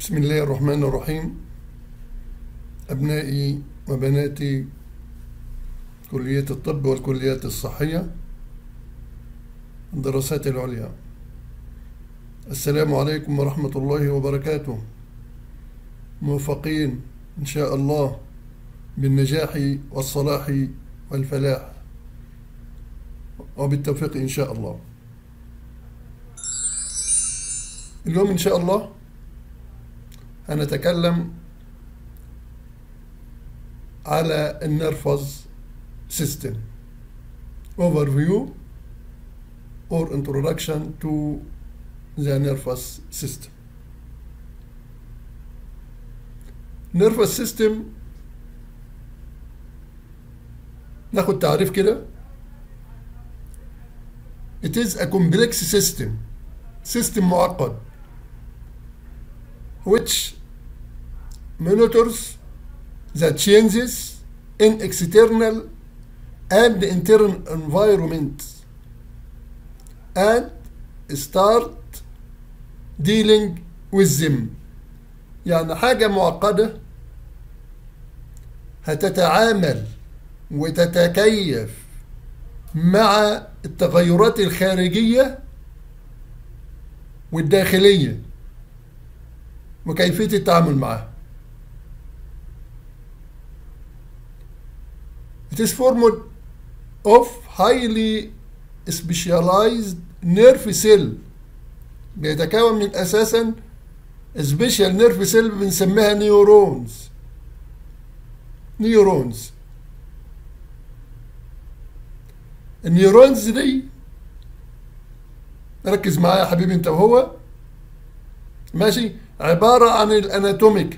بسم الله الرحمن الرحيم أبنائي وبناتي كلية الطب والكليات الصحية الدراسات العليا السلام عليكم ورحمة الله وبركاته موفقين إن شاء الله بالنجاح والصلاح والفلاح وبالتوفيق إن شاء الله اليوم إن شاء الله هنتكلم على النرفز system overview or introduction to the nervous system nervous system ناخد تعريف كده it is a complex system system معقد which monitors the changes in external and internal environment and start dealing with them يعني حاجة معقدة هتتعامل وتتكيف مع التغيرات الخارجية والداخلية وكيفية التعامل معها It is formed of highly specialized nerve cell بيتكون من أساسا سبيشال نيرف سيل بنسميها نيورونز نيورونز النيورونز دي ركز معايا يا حبيبي انت وهو ماشي عبارة عن الاناتوميكال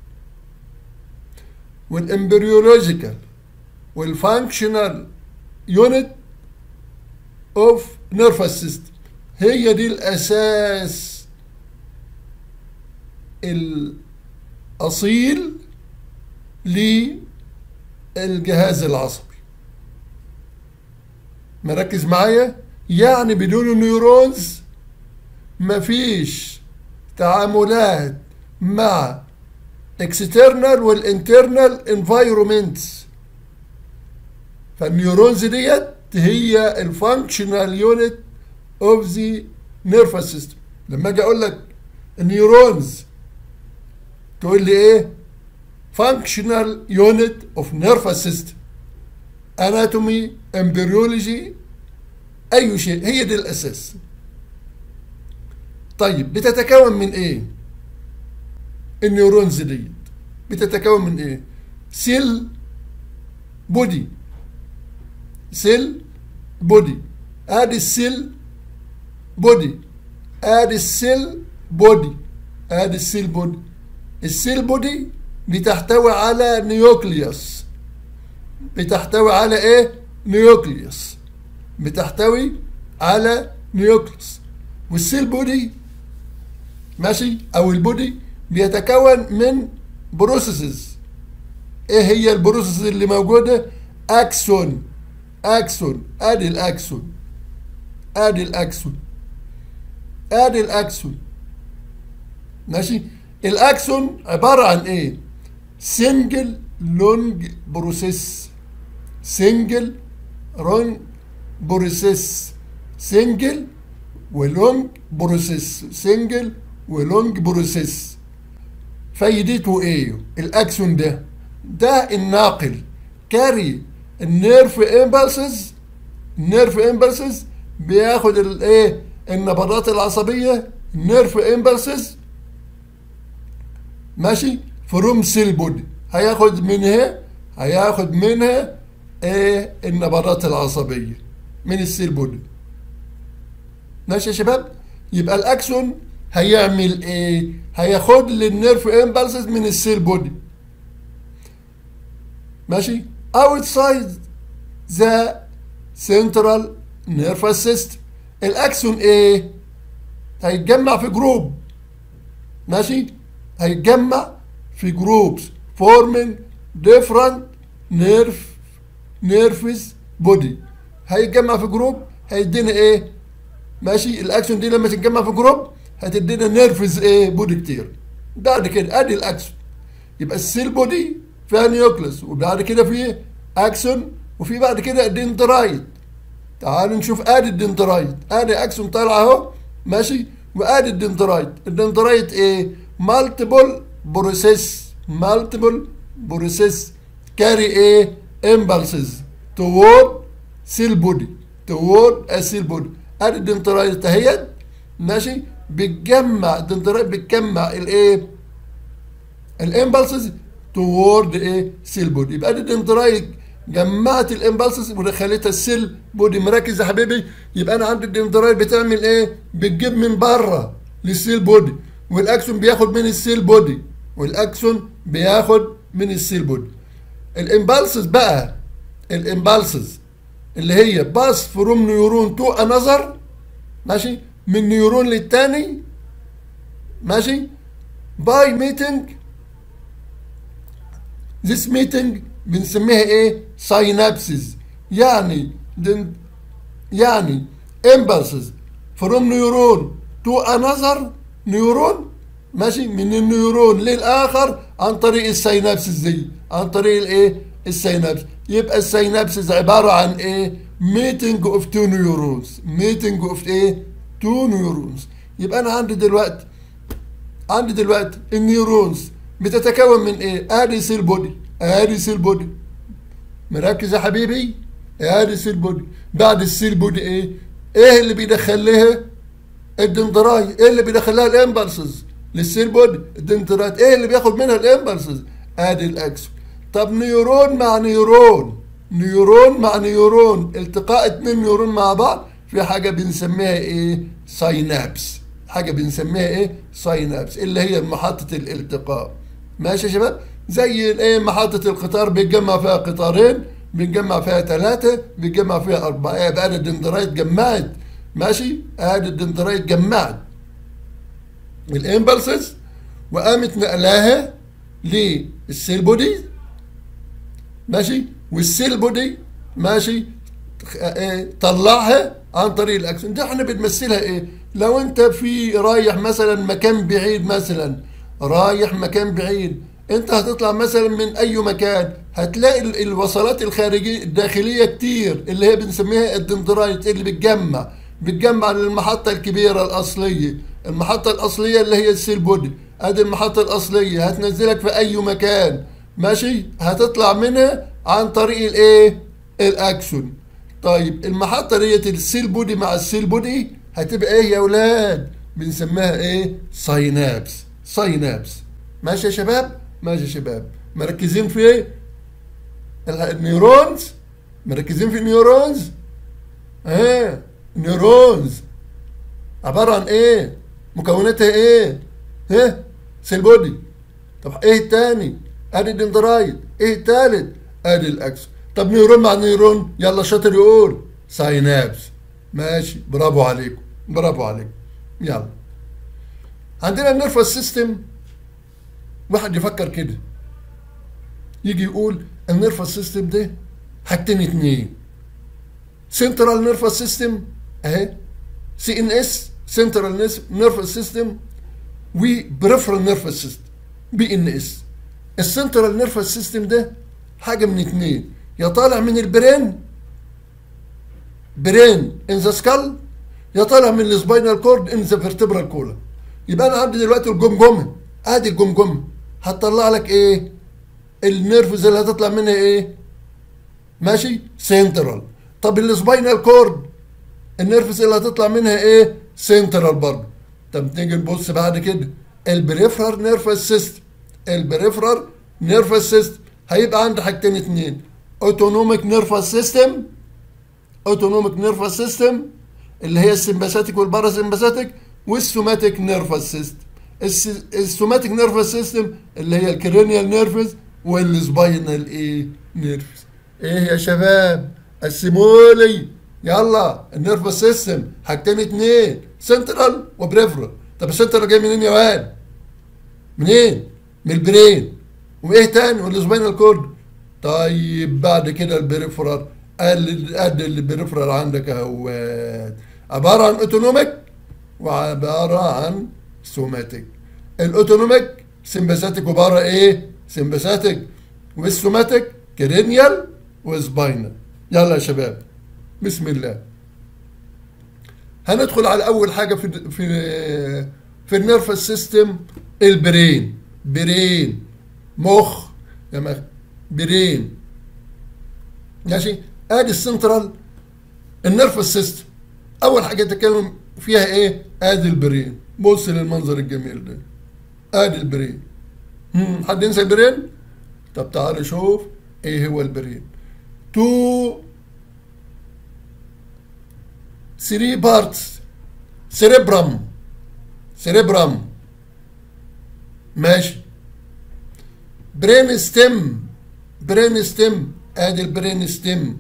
والامبريولوجيكال والفانكشنال يونت اوف نيرفس سيستم هي دي الاساس الاصيل للجهاز العصبي مركز معايا يعني بدون النيورونز مفيش تعاملات مع external والinternal environments فالنيورونز ديت هي الفانكشنال يونت اوف ذا نيرفس سيستم لما اجي اقول لك النيورونز تقول لي ايه فانكشنال يونت اوف نيرفس سيستم اناتومي امبريولوجي اي شيء هي دي الاساس طيب بتتكون من ايه النيورونز ديت بتتكون من ايه سيل بودي سيل بودي ادي السيل بودي ادي السيل بودي ادي السيل بودي السيل بودي بتحتوي على نيوكليوس بتحتوي على ايه نيوكليوس بتحتوي على نيوكليوس والسيل بودي ماشي او البودي بيتكون من بروسيسز ايه هي البروسيس اللي موجوده اكسون اكسون ادي الاكسون ادي الاكسون ادي الاكسون ماشي الاكسون عباره عن ايه سنجل لونج بروسيس سنجل رونج بروسيس سنجل ولونج بروسيس سنجل ولونج بروسيس فايدته ايه الاكسون ده ده الناقل كاري النيرف امبلسز النيرف امبلسز بياخد الايه النبضات العصبيه النيرف امبلسز ماشي فروم سيل بودي هياخد منها هياخد منها ايه النبضات العصبيه من السيل بودي ماشي يا شباب يبقى الاكسون هيعمل ايه هياخد لي النيرف امبلسز من السيل بودي ماشي outside the central nervous system الاكسون ايه هيتجمع في جروب ماشي هيتجمع في جروبس forming different nerve nervous body هيتجمع في جروب هيدينا ايه ماشي الاكسون دي لما تتجمع في جروب هتدينا نيرفز ايه بودي كتير بعد كده ادي الاكسون يبقى السيل بودي فيها نيوكلس وبعد كده في اكسون وفي بعد كده دندرايت تعالوا نشوف ادي الدندرايت ادي اكسون طالع اهو ماشي وادي الدندرايت الدندرايت ايه مالتيبل بروسيس مالتيبل بروسيس كاري ايه امبلسز تورد سيل بودي تورد السيل بودي ادي الدندرايت اهيت ماشي بتجمع الدندرايت بتجمع الايه الامبلسز تورد ايه سيل بودي يبقى ادي الدندرايت جمعت الامبلسز ودخلتها السيل بودي مركز يا حبيبي يبقى انا عندي الدندرايت بتعمل ايه بتجيب من بره للسيل بودي والاكسون بياخد من السيل بودي والاكسون بياخد من السيل بودي الامبلسز بقى الامبلسز اللي هي باس فروم نيورون تو انذر ماشي من نيورون للتاني ماشي باي ميتنج ذيس ميتنج بنسميها ايه ساينابسز يعني دن يعني امبلسز فروم نيورون تو انذر نيورون ماشي من النيورون للاخر عن طريق السينابسز دي عن طريق الايه السينابس يبقى السينابسز عباره عن ايه ميتنج اوف تو نيورونز ميتنج اوف ايه تو نيورونز يبقى انا عندي دلوقتي عندي دلوقتي النيورونز بتتكون من ايه ادي سيل بودي ادي سيل بودي مركز يا حبيبي ادي سيل بودي بعد السيل بودي ايه ايه اللي بيدخل لها الدندراي ايه اللي بيدخل لها الامبلسز للسيل بودي الدندرايت ايه اللي بياخد منها الامبلسز ادي الاكسون طب نيورون مع نيورون نيورون مع نيورون التقاء اتنين نيورون مع بعض في حاجه بنسميها ايه ساينابس حاجه بنسميها ايه ساينابس اللي هي محطه الالتقاء ماشي يا شباب زي الايه محطه القطار بيتجمع فيها قطارين بنجمع فيها ثلاثه بنجمع فيها اربعه ايه بقى الدندرايت جمعت ماشي ادي الدندرايت جمعت الامبلسز وقامت نقلاها للسيل بودي ماشي والسيل بودي ماشي طلعها عن طريق الاكسون ده احنا بنمثلها ايه لو انت في رايح مثلا مكان بعيد مثلا رايح مكان بعيد انت هتطلع مثلا من اي مكان هتلاقي الوصلات الخارجيه الداخليه كتير اللي هي بنسميها الدندرايت اللي بتجمع بتجمع للمحطه الكبيره الاصليه المحطه الاصليه اللي هي السيل بودي ادي المحطه الاصليه هتنزلك في اي مكان ماشي هتطلع منها عن طريق الايه الاكسون طيب المحطه ديت السيل بودي مع السيل بودي هتبقى ايه يا اولاد بنسميها ايه ساينابس ساينابس ماشي يا شباب ماشي يا شباب مركزين في ايه النيورونز مركزين في النيورونز اه نيورونز عباره عن ايه مكوناتها ايه ها سيل بودي طب ايه التاني ادي الدندرايت ايه التالت ادي الاكسون طب نيورون مع نيورون يلا شاطر يقول ساينابس ماشي برافو عليكم برافو عليكم يلا عندنا النيرفس سيستم واحد يفكر كده يجي يقول النيرفس سيستم ده حاجتين اتنين سنترال نيرفس سيستم اهي سي ان اس سنترال نيرفس سيستم وبريفرال نيرفس سيستم بي ان اس السنترال نيرفس سيستم ده حاجه من اتنين يا طالع من البرين برين ان ذا سكال يا طالع من السباينال كورد ان ذا فيرتبرال كولا يبقى انا عندي دلوقتي الجمجمه ادي الجمجمه هتطلع لك ايه النيرفز اللي هتطلع منها ايه ماشي سنترال طب السباينال كورد النيرفز اللي هتطلع منها ايه سنترال برضه طب نيجي نبص بعد كده البريفرال نيرفس سيستم البريفرال نيرفس سيستم هيبقى عندي حاجتين اتنين اوتونوميك نيرفس سيستم اوتونوميك نيرفس سيستم اللي هي السمباثيك والباراسمباثيك والسوماتيك نيرفس سيستم السوماتيك نيرفس سيستم اللي هي الكرينيال نيرفز والسباينال ايه نيرفز ايه يا شباب قسمولي يلا النيرفس سيستم حاجتين اتنين سنترال وبريفرال طب السنترال جاي منين يا واد منين من البرين وايه تاني والسباينال كورد طيب بعد كده البريفرال قال قد البريفرال عندك اهوات عباره عن اوتونوميك وعباره عن سوماتيك الاوتونوميك سمباثيك وبارا ايه سمباثيك والسوماتيك كرينيال وسباينال يلا يا شباب بسم الله هندخل على اول حاجه في في في النيرفس سيستم البرين برين مخ يا برين ماشي ادي السنترال النيرفس سيستم اول حاجه تتكلم فيها ايه ادي البرين بص للمنظر الجميل ده ادي البرين هم، حد ينسى البرين طب تعال شوف ايه هو البرين تو 3 بارتس سيريبرام سيريبرام ماشي برين ستيم برين ستيم ادي البرين ستيم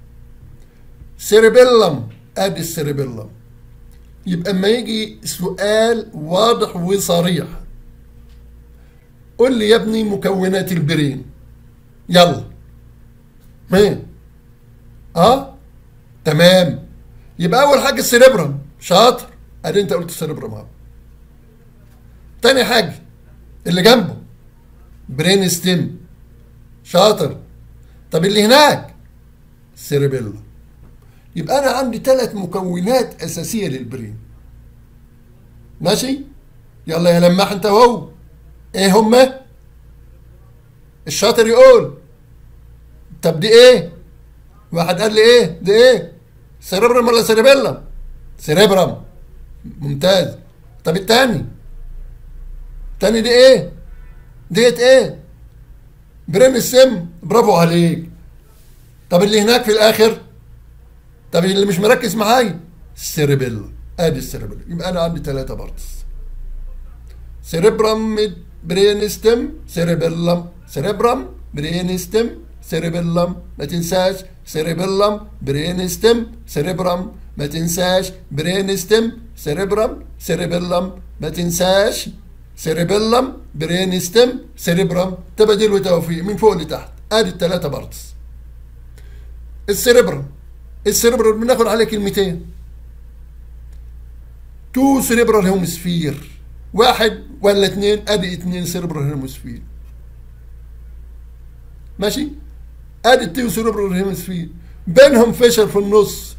سيريبيلم ادي السيريبيلم يبقى اما يجي سؤال واضح وصريح قول لي يا ابني مكونات البرين يلا مين اه تمام يبقى اول حاجه السيريبرم شاطر ادي انت قلت السيريبرم اهو تاني حاجه اللي جنبه برين ستيم شاطر طب اللي هناك سيريبيلا يبقى انا عندي ثلاث مكونات اساسيه للبرين ماشي يلا يا لماح انت وهو ايه هما الشاطر يقول طب دي ايه واحد قال لي ايه دي ايه سيريبرم ولا سيريبيلا سيريبرم ممتاز طب التاني التاني دي ايه ديت ايه برين السم برافو عليك طب اللي هناك في الاخر طب اللي مش مركز معايا السيريبيلا ادي السيريبيلا يبقى انا عندي ثلاثة بارتس سيريبرم برين ستيم سيريبيلم سيريبرم برين ستيم سيريبيلم ما تنساش سيريبيلم برين ستيم سيريبرم ما تنساش برين ستيم سيريبرم سيريبيلم ما تنساش سيريبيلم برين ستيم سيريبرم تبادل وتوفيق من فوق لتحت ادي الثلاثة بارتس السيريبرم السيريبرال بناخد عليه كلمتين تو سيريبرال هيموسفير واحد ولا اتنين ادي اتنين سيريبرال هيموسفير ماشي ادي التو سيريبرال هيموسفير بينهم فشل في النص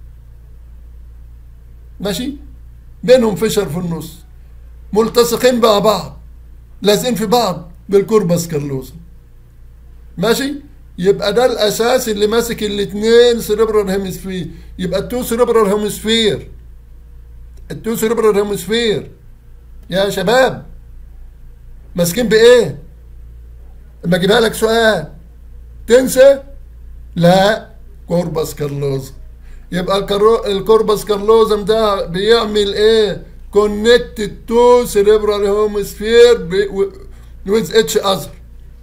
ماشي بينهم فشل في النص ملتصقين مع بعض لازقين في بعض بالكوربس كاللوزا ماشي يبقى ده الاساس اللي ماسك الاثنين سيريبرال هيمسفير يبقى التو سيريبرال هيمسفير التو سيريبرال هيمسفير يا شباب ماسكين بايه اما اجيبها لك سؤال تنسى لا كوربس كارلوزم يبقى الكرو... الكوربس كارلوزم ده بيعمل ايه كونكتد تو سيريبرال هيمسفير ويز اتش اذر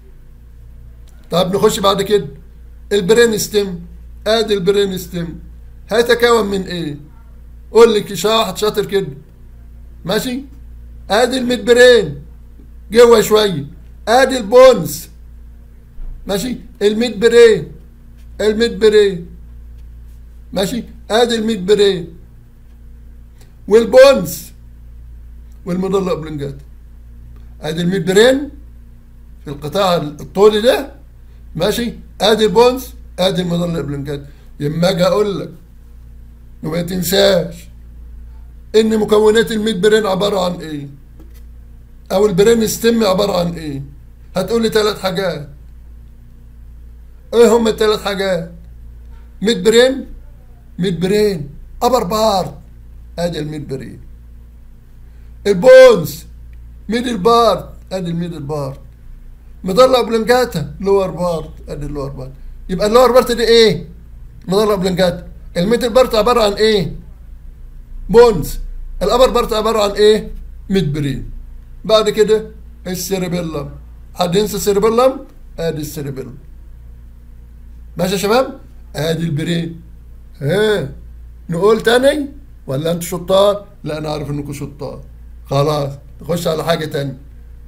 طب نخش بعد كده البرين ستيم ادي البرين ستيم هيتكون من ايه قول لي شاحط شاطر كده ماشي ادي الميد برين جوه شويه ادي البونز ماشي الميد برين الميد برين ماشي ادي الميد برين والبونز والمضله بلنجات ادي الميد برين في القطاع الطولي ده ماشي ادي البونز ادي المظله بلنكات لما اجي اقول لك وما تنساش ان مكونات الميد برين عباره عن ايه او البرين ستيم عباره عن ايه هتقول لي ثلاث حاجات ايه هم الثلاث حاجات ميد برين ميد برين ابر بارت ادي الميد برين البونز ميدل بارت ادي الميدل بارت مضلة بلنجاتا لور بارت ادي اللور بارت يبقى اللور بارت دي ايه مضلة بلنجاتا الميدل بارت عبارة عن ايه بونز الابر بارت عبارة عن ايه ميد برين بعد كده السيربيلم حد ينسى السيربيلم ادي السيربيلم ماشي يا شباب ادي البرين ها نقول تاني ولا انتوا شطار لا انا عارف انكم شطار خلاص نخش على حاجة تانية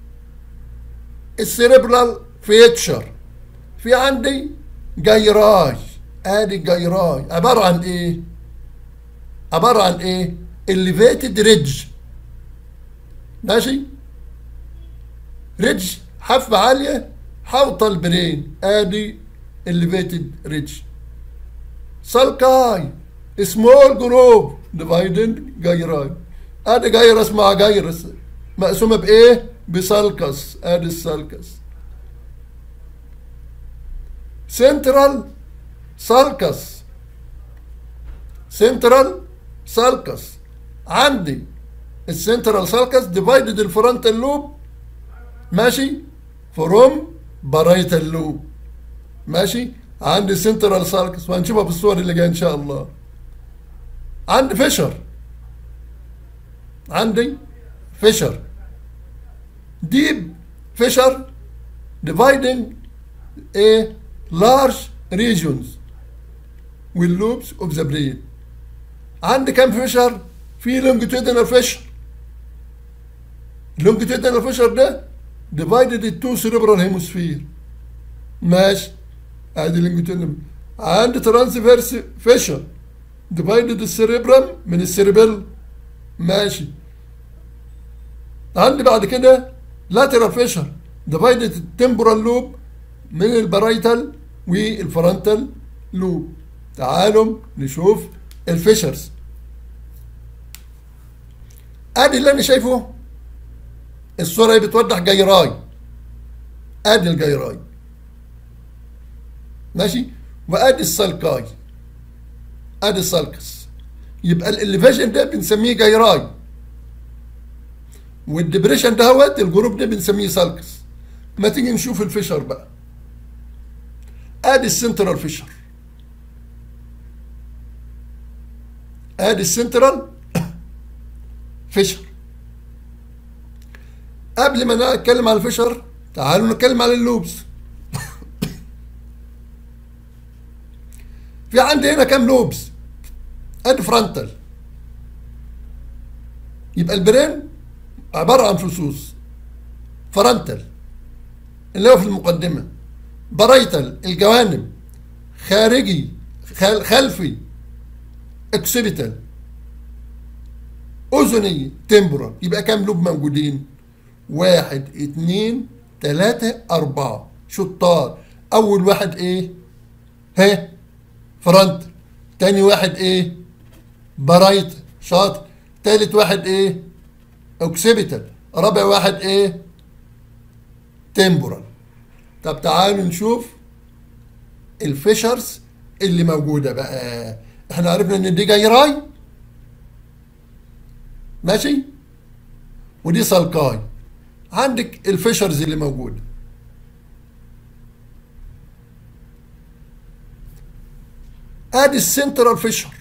السيربرال فيتشر في عندي جيراي ادي جيراي عبارة عن ايه عبارة عن ايه الليفيتد ريدج ماشي ريدج حافة عالية حوطة البرين ادي الليفيتد ريدج سالكاي سمول جروب ديفايدد جايراي ادي جايرس مع جايرس مقسومة بايه؟ بسالكس ادي السالكس سنترال سالكس سنترال سالكس عندي السنترال سالكس ديفايدد الفرونتال لوب ماشي فروم بارايتال لوب ماشي عندي سنترال سالكس وهنشوفها في الصور اللي جايه ان شاء الله عندي فيشر عندي فيشر deep fissure dividing a large regions with loops of the brain عندي كم فيشر في longitudinal fissure longitudinal fissure ده divided into cerebral hemisphere ماشي ادي longitudinal عندي transverse fissure divided السيريبرم من السيربل ماشي عندي بعد كده lateral fissure divided التمبورال لوب من البرايتال والفرونتال لوب تعالوا نشوف الفيشرز ادي اللي انا شايفه الصوره هي بتوضح جيراي ادي الجيراي ماشي وادي السالكاي ادي السالكس يبقى الاليفيشن ده بنسميه جيراي والدبريشن ده هوت الجروب ده بنسميه سالكس ما تيجي نشوف الفيشر بقى ادي السنترال فيشر ادي السنترال فيشر قبل ما نتكلم على الفيشر تعالوا نتكلم على اللوبس في عندي هنا كام لوبس ادي فرونتال يبقى البرين عبارة عن فصوص فرونتال اللي هو في المقدمة برايتال الجوانب خارجي خل خلفي اكسبيتال اذني تمبرال يبقى كام لوب موجودين واحد اتنين تلاتة اربعة شطار اول واحد ايه ها فرونت تاني واحد ايه برايت شاطر تالت واحد ايه اوكسيبيتال رابع واحد ايه تمبورال طب تعالوا نشوف الفيشرز اللي موجودة بقى احنا عرفنا ان دي جيراي ماشي ودي سالكاي عندك الفيشرز اللي موجودة ادي السنترال فيشر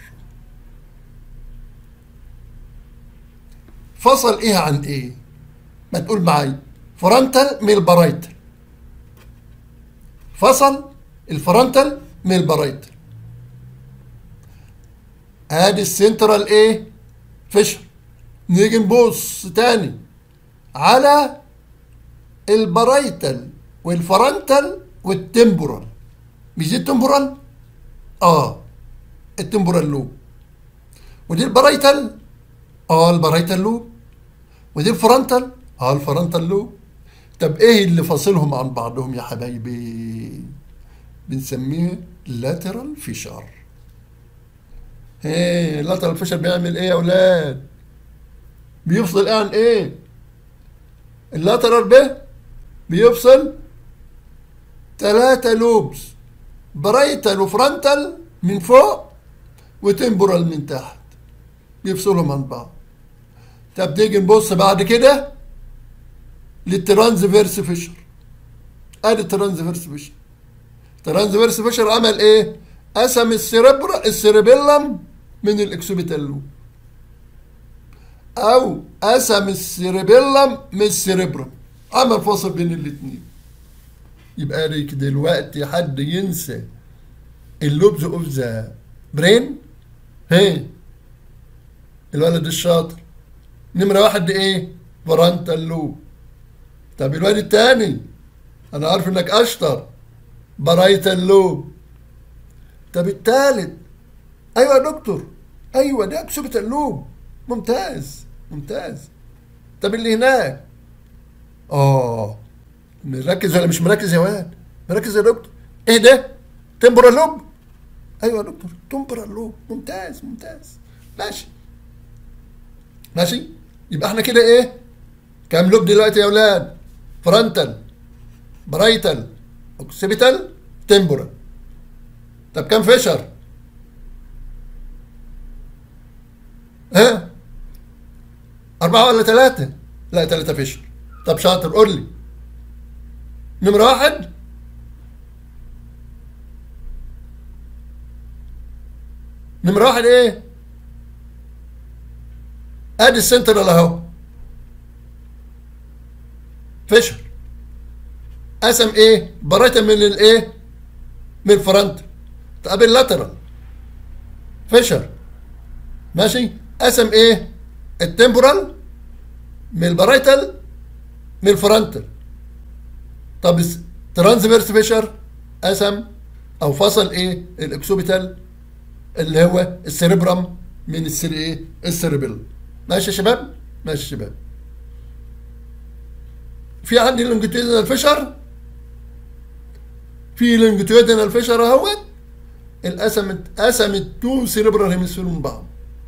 فصل ايه عن ايه ما تقول معايا فرونتال من البرايتال فصل الفرونتال من البرايتال ادي السنترال ايه فيشر نيجي نبص تاني على البرايتال والفرونتال والتمبورال مش دي التمبورال اه التمبورال لوب ودي البرايتال اه البرايتال لوب ودي الفرونتال اه الفرونتال لوب طب ايه اللي فاصلهم عن بعضهم يا حبايبي بنسميه لاترال فيشر ايه اللاترال فيشر بيعمل ايه يا اولاد بيفصل ايه عن ايه اللاترال ده بيفصل ثلاثة لوبس برايتال وفرونتال من فوق وتمبورال من تحت بيفصلهم عن بعض طب تيجي نبص بعد كده للترانزفيرس فيشر ادي الترانزفيرس فيشر الترانزفيرس فيشر عمل ايه قسم السيربرا السيربيلم من الاكسوبيتال لوب او قسم السيربيلم من السيربرم عمل فاصل بين الاثنين يبقى ليك دلوقتي حد ينسى اللوبز اوف ذا برين هي الولد الشاطر نمرة واحد ايه فرونتال لوب طب الواد التاني انا عارف انك اشطر برايتال لوب طب التالت ايوه يا دكتور ايوه ده اكسبيتال لوب ممتاز ممتاز طب اللي هناك اه مركز ولا مش مركز يا واد مركز يا دكتور ايه ده تمبرال لوب ايوه يا دكتور تمبرال لوب ممتاز ممتاز ماشي ماشي يبقى احنا كده ايه كام لوب دلوقتي يا اولاد فرونتال برايتال اوكسيبيتال تمبورال طب كام فيشر ها أربعة ولا ثلاثة؟ لا ثلاثة فيشر طب شاطر قول لي نمرة واحد نمرة واحد ايه؟ ادي السنترال اهو فيشر قسم ايه؟ بريتا من الايه؟ من الفرونت طب اللاترال فيشر ماشي؟ قسم ايه؟ التمبورال من البرايتال من الفرونتال طب ترانسفيرس فيشر قسم او فصل ايه؟ الاكسوبيتال اللي هو السيربرم من السر ايه؟ السيربل ماشي يا شباب؟ ماشي يا شباب في عندي لونجيتيودينال فيشر في لونجيتيودينال فيشر اهوت القسمت قسمت تو سيربرال هيمسفير من بعض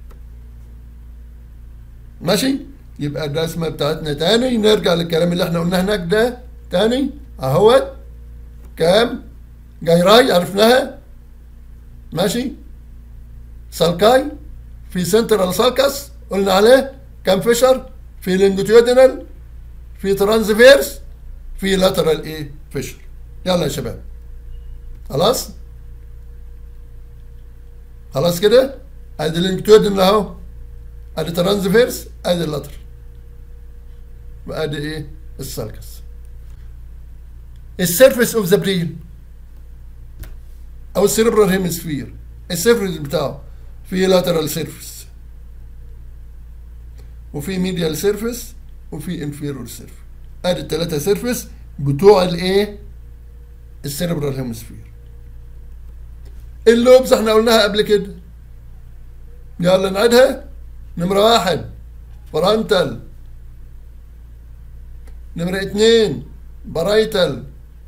ماشي يبقى الرسمه بتاعتنا تاني نرجع للكلام اللي احنا قلناه هناك ده تاني اهوت كام جايراي عرفناها ماشي سالكاي في سنترال سالكس قلنا عليه كام فيشر في لونجيتيودينال في ترانزفيرس في لاترال ايه فيشر يلا يا شباب خلاص خلاص كده ادي اللونجيتيودينال اهو ادي ترانزفيرس ادي اللاتر وادي ايه السالكس السيرفيس اوف ذا برين او السيربرال هيمسفير السيرفيس بتاعه في لاترال سيرفيس وفي ميديال سيرفيس وفي انفيرور سيرفيس ادي الثلاثه سيرفيس بتوع الايه السيربرال هيمسفير اللوبز احنا قلناها قبل كده يلا نعيدها نمرة واحد فرونتال نمرة اتنين برايتال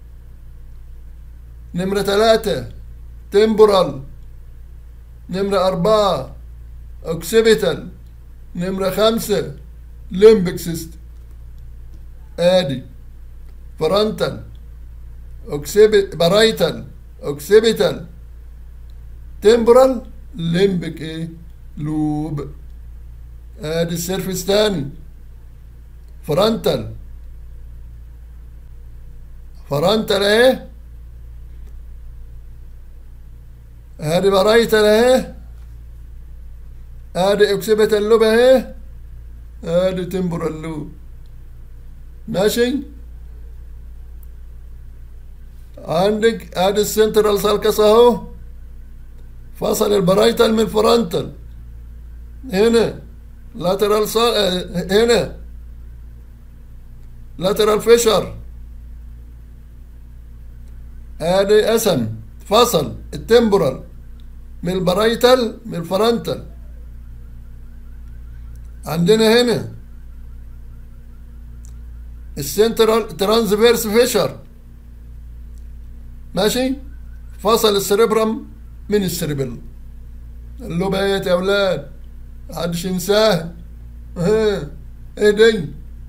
نمرة تلاتة تمبورال نمرة أربعة أوكسيبيتال نمرة خمسة ليمبك سيستم ادي فرونتال اوكسيبت برايتال اوكسيبيتال تمبرال ليمبك ايه لوب ادي السيرفيس تاني فرونتال فرونتال اهي ادي برايتال اهي ادي اوكسيبيتال لوب اهي ادي تمبرال لوب ماشي عندك ادي السنترال سالكس اهو فصل البرايتال من الفرونتال هنا لاترال سال... هنا لاترال فيشر ادي قسم فصل التمبورال من البرايتال من الفرونتال عندنا هنا السنترال ترانسفيرس فيشر ماشي فصل السريبرم من السريبل اللوبات يا اولاد محدش ينساها ها ايه دي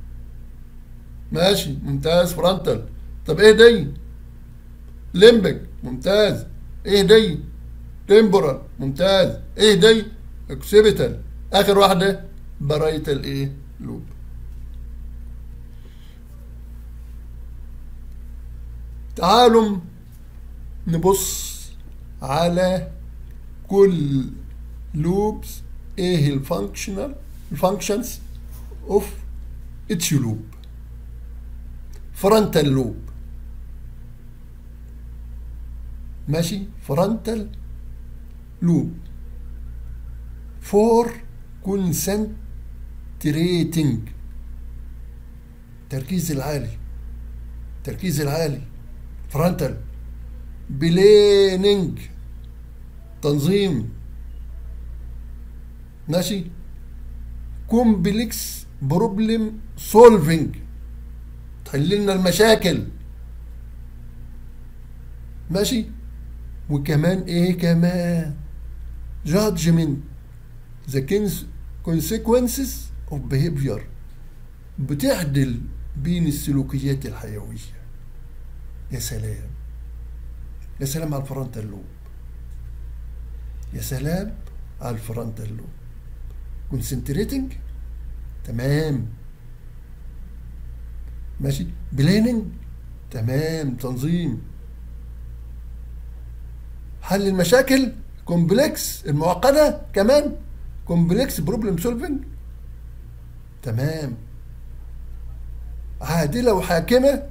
ماشي ممتاز فرونتال طب ايه دي ليمبك ممتاز ايه دي تمبورال ممتاز ايه دي اكسيبيتال اخر واحده برايتال ايه لوب تعالوا نبص على كل لوبس ايه الفانكشنال الفانكشنز اوف اتش لوب فرونتال لوب ماشي فرونتال لوب فور كونسنتريتنج التركيز العالي التركيز العالي فرونتال بليننج تنظيم ماشي كومبلكس بروبلم سولفينج تحل لنا المشاكل ماشي وكمان ايه كمان judgment the consequences of behavior بتعدل بين السلوكيات الحيوية يا سلام يا سلام على الفرونتال لوب يا سلام على الفرونتال لوب كونسنتريتنج تمام ماشي بلاننج تمام تنظيم حل المشاكل كومبلكس المعقدة كمان كومبلكس بروبلم سولفنج تمام عادلة وحاكمة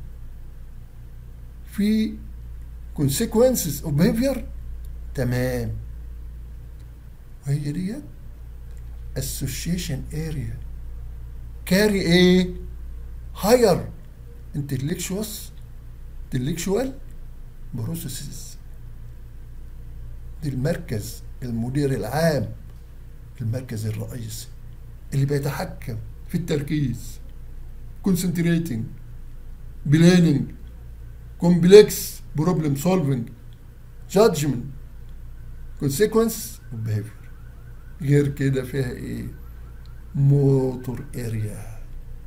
في consequences of behavior تمام وهي ديت association area carry ايه higher intellectual intellectual processes دي المركز المدير العام المركز الرئيسي اللي بيتحكم في التركيز concentrating planning complex problem solving judgment consequence of behavior غير كده فيها ايه موتور اريا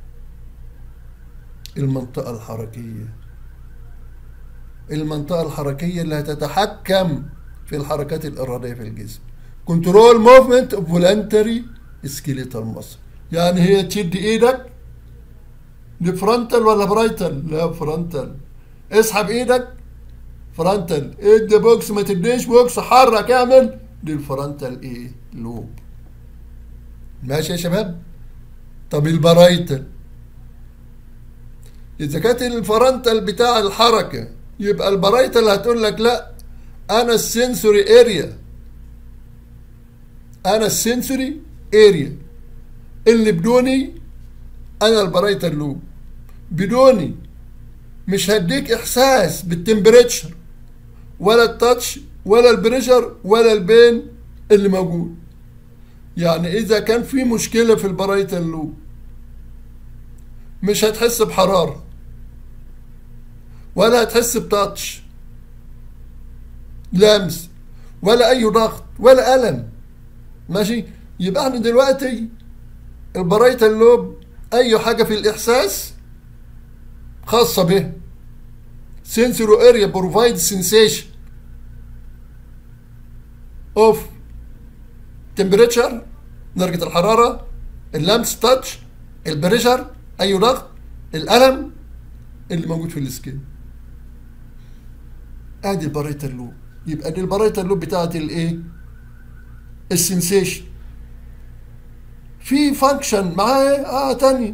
المنطقة الحركية المنطقة الحركية اللي هتتحكم في الحركات الإرادية في الجسم كنترول موفمنت اوف فولنتري سكيليتال مصر يعني هي تشد ايدك دي فرونتال ولا برايتال لا فرونتال اسحب ايدك فرونتال ادي بوكس ما تديش بوكس حرك اعمل دي الفرونتال ايه لوب ماشي يا شباب طب البرايتال اذا كانت الفرونتال بتاع الحركه يبقى البرايتال هتقول لك لا انا السنسوري اريا انا السنسوري اريا اللي بدوني انا البرايتال لوب بدوني مش هديك احساس بالتمبريتشر ولا التاتش ولا البريشر ولا البين اللي موجود يعني اذا كان في مشكله في البرايتال لوب مش هتحس بحراره ولا هتحس بتاتش لمس ولا اي ضغط ولا الم ماشي يبقى احنا دلوقتي البرايتال لوب اي حاجه في الاحساس خاصه به sensory area provides sensation of temperature درجة الحرارة اللمس تاتش البريشر أي ضغط الألم اللي موجود في السكين ادي البرايتال لوب يبقى دي البرايتال لوب بتاعت الايه السنسيشن في فانكشن معاه اه تاني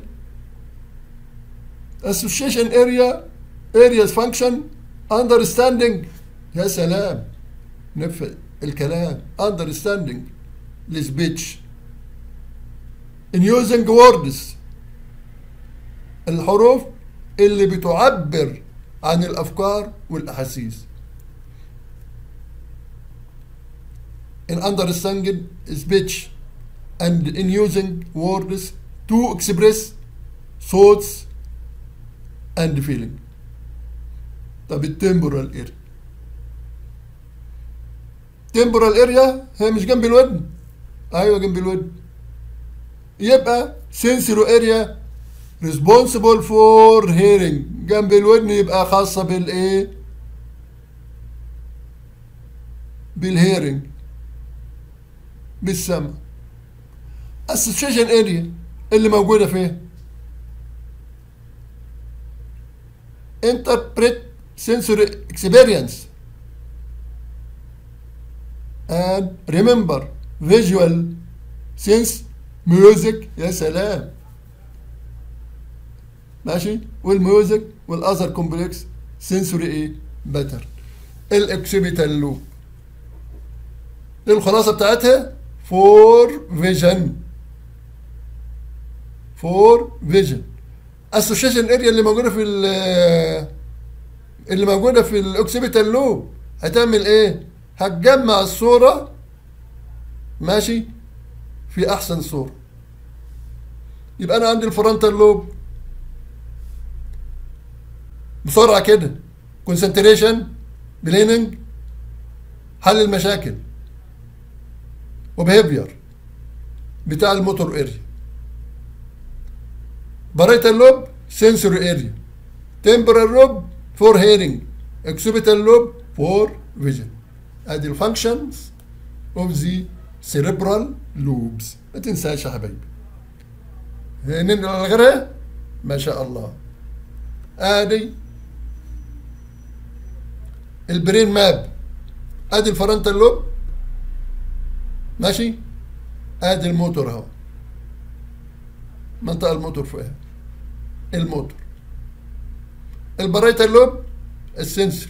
association area areas function understanding يا سلام نفذ الكلام understanding السبيتش in using words الحروف اللي بتعبر عن الافكار والاحاسيس in understanding speech and in using words to express thoughts and feeling طب التمبورال اريا temporal اريا هي مش جنب الودن ايوه جنب الودن يبقى sensory اريا responsible for hearing جنب الودن يبقى خاصة بالايه بالهيرنج بالسمع association اريا اللي موجودة فين interpret sensory experience and remember visual sense music يا سلام ماشي والميوزك والاذر كومبلكس سنسوري ايه باترن الاكسبيتال لوب الخلاصه بتاعتها فور فيجن فور فيجن اسوشيشن اريا اللي موجوده في اللي موجوده في الاوكسيبيتال لوب هتعمل ايه هتجمع الصوره ماشي في احسن صوره يبقى انا عندي الفرونتال لوب بسرعه كده كونسنتريشن بليننج حل المشاكل وبيهيفير بتاع الموتور اريا بارايتال لوب سنسوري اريا تمبرال لوب فور هيرنج اكسوبيتال لوب فور فيجن ادي الفانكشنز اوف ذا سيريبرال لوبس ما تنساش يا حبايبي ننقل على غيرها ما شاء الله ادي البرين ماب ادي الفرنتال لوب ماشي ادي الموتور اهو منطقه الموتور فوقها الموتور البرايتال لوب السنسور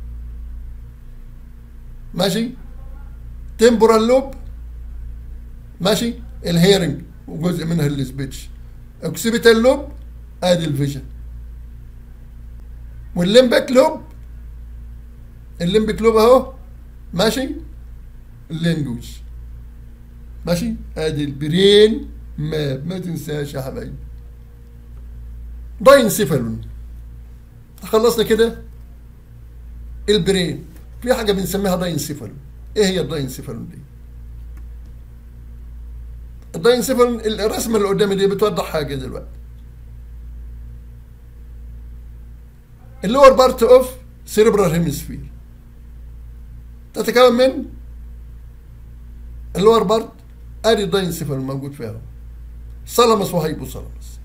ماشي تمبورال لوب ماشي الهيرنج وجزء منها السبيتش اوكسيبيتال لوب ادي الفيجن والليمبك لوب الليمبك لوب اهو ماشي اللينجوج ماشي ادي البرين ماب ما تنساش يا حبايبي داينسيفالون خلصنا كده البرين في حاجه بنسميها داينسيفالون ايه هي الداينسيفالون دي الداينسيفالون الرسمه اللي قدامي دي بتوضح حاجه دلوقتي اللور بارت اوف سيربرال هيمسفير تتكون من اللور بارت ادي الداينسيفالون الموجود فيها سلمس وهيبوثالامس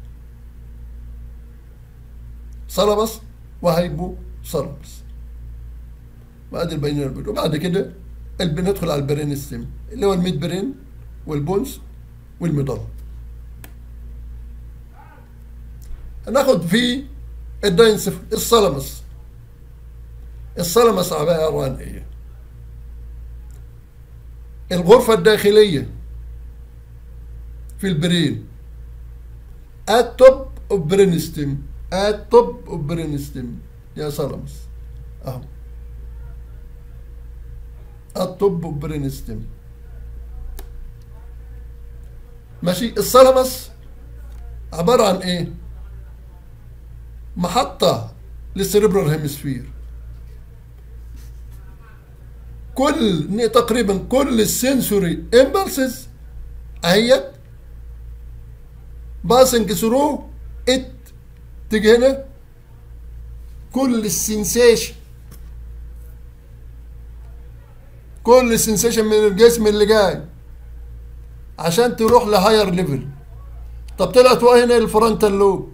سلمس وهيبوثالامس وادي البينير بيت وبعد كده بندخل على البرين ستيم اللي هو الميد برين والبونز والمضله هناخد في الداينسف السلمس السلمس عبارة عن ايه الغرفة الداخلية في البرين التوب اوف برين ستيم التوب اوف برين ستيم يا سلمس اهو التوب اوف برين ستيم ماشي السلمس عبارة عن ايه محطة للسيربرال هيمسفير كل تقريبا كل السنسوري امبلسز اهيت باسنج ثرو ات تيجي هنا كل السنسيشن كل السنسيشن من الجسم اللي جاي عشان تروح لهاير ليفل طب طلعت هنا الفرونتال لوب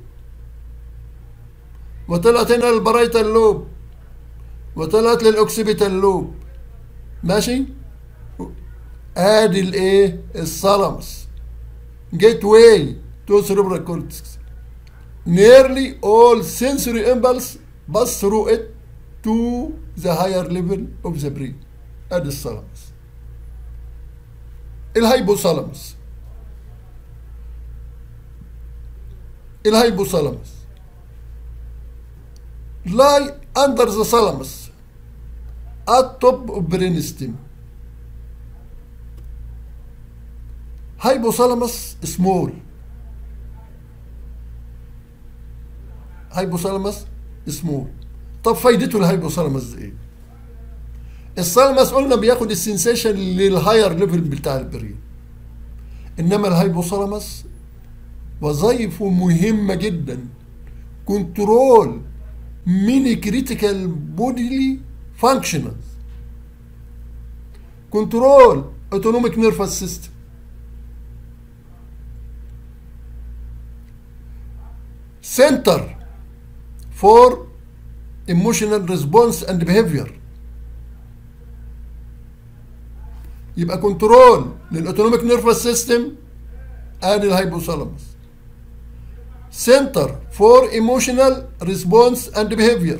وطلعت هنا البرايتال لوب وطلعت للاوكسيبيتال لوب ماشي ادي الايه الثالاموس جيت واي تو cerebral cortex nearly all sensory impulse pass through it to the higher level of the brain ادي الثالاموس الهايبوثالاموس الهايبوثالاموس lie under the thalamus at top of brainstem hypothalamus small hypothalamus small طب فايدته الهايبوثالاموس ايه الثالاموس قلنا بياخد السنسيشن للهاير ليفل بتاع البرين انما الهايبوثالاموس وظائفه مهمه جدا كنترول many critical bodily functions control autonomic nervous system center for emotional response and behavior يبقى كنترول للاوتونوميك نيرفس سيستم ادي الهايبوثالاموس Center for Emotional Response and Behavior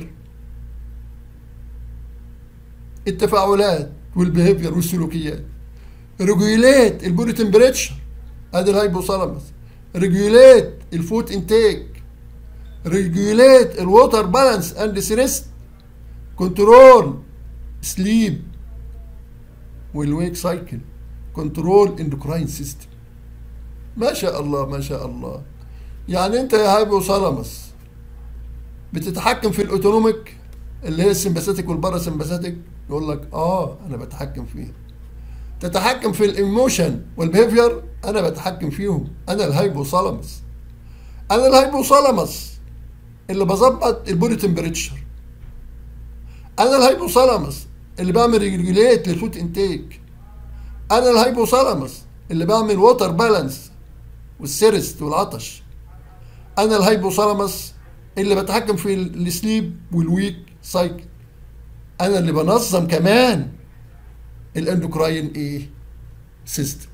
التفاعلات والبيهيفير والسلوكيات ريجوليت البودي تمبريتشر ادي الهايبوثالاموس ريجوليت الفود انتيك ريجوليت الووتر بالانس اند ستريس كنترول سليب والويك سايكل كنترول اندوكراين سيستم ما شاء الله ما شاء الله يعني انت يا هايبوثالاموس بتتحكم في الاوتونوميك اللي هي السمباثيك والباراسمباثيك يقول لك اه انا بتحكم فيه تتحكم في الايموشن والبيهيفير انا بتحكم فيهم انا الهايبوثالاموس انا الهايبوثالاموس اللي بظبط البودي تمبريتشر انا الهايبوثالاموس اللي بعمل ريجوليت للفوت انتيك انا الهايبوثالاموس اللي بعمل ووتر بالانس والسيرست والعطش انا الهايبوثالاموس اللي بتحكم في السليب والويك سايكل انا اللي بنظم كمان الاندوكراين ايه سيستم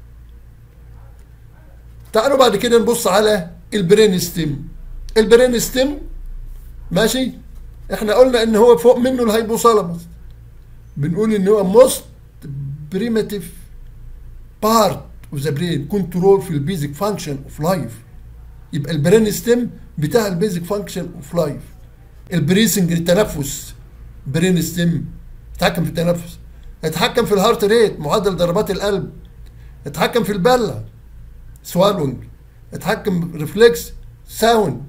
تعالوا بعد كده نبص على البرين ستيم البرين ستيم ماشي احنا قلنا ان هو فوق منه الهايبوثالاموس بنقول ان هو موست بريماتيف بارت اوف ذا برين كنترول في البيزك فانكشن اوف لايف يبقى البرين ستيم بتاع البيزك فانكشن اوف لايف البريسنج التنفس برين ستيم يتحكم في التنفس يتحكم في الهارت ريت معدل ضربات القلب يتحكم في البلة سوالونج يتحكم ريفلكس ساوند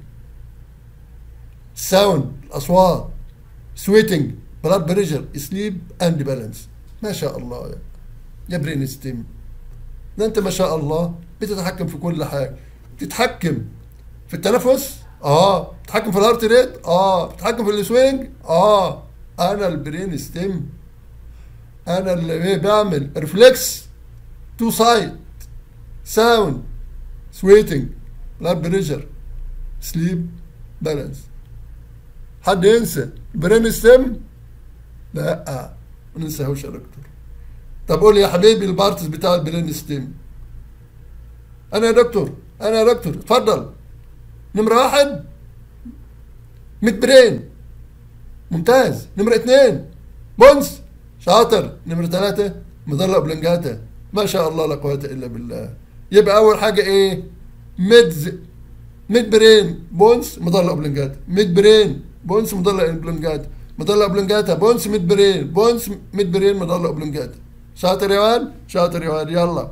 ساوند الاصوات سويتنج بلاد بريشر سليب اند بالانس ما شاء الله يا, يا برين ستيم ده انت ما شاء الله بتتحكم في كل حاجه تتحكم في التنفس اه بتتحكم في الهارت ريت اه بتتحكم في السوينج اه انا البرين ستيم انا اللي بعمل ريفلكس تو سايد ساوند سويتنج بلاد بريشر سليب بالانس حد ينسى البرين ستيم لا ما ننساهوش يا دكتور طب قول لي يا حبيبي البارتس بتاع البرين ستيم انا يا دكتور انا يا دكتور اتفضل نمرة واحد ميد برين ممتاز نمرة اثنين بونس شاطر نمرة ثلاثة مضلة بلنجاتا ما شاء الله لا قوة إلا بالله يبقى أول حاجة إيه ميدز ميد برين بونس مضلة بلنجاتا ميد برين بونس مضلة بلنجاتا مضلة بلنجاتا بونس ميد برين بونس ميد برين مضلة بلنجاتا شاطر يا واد شاطر يا واد يلا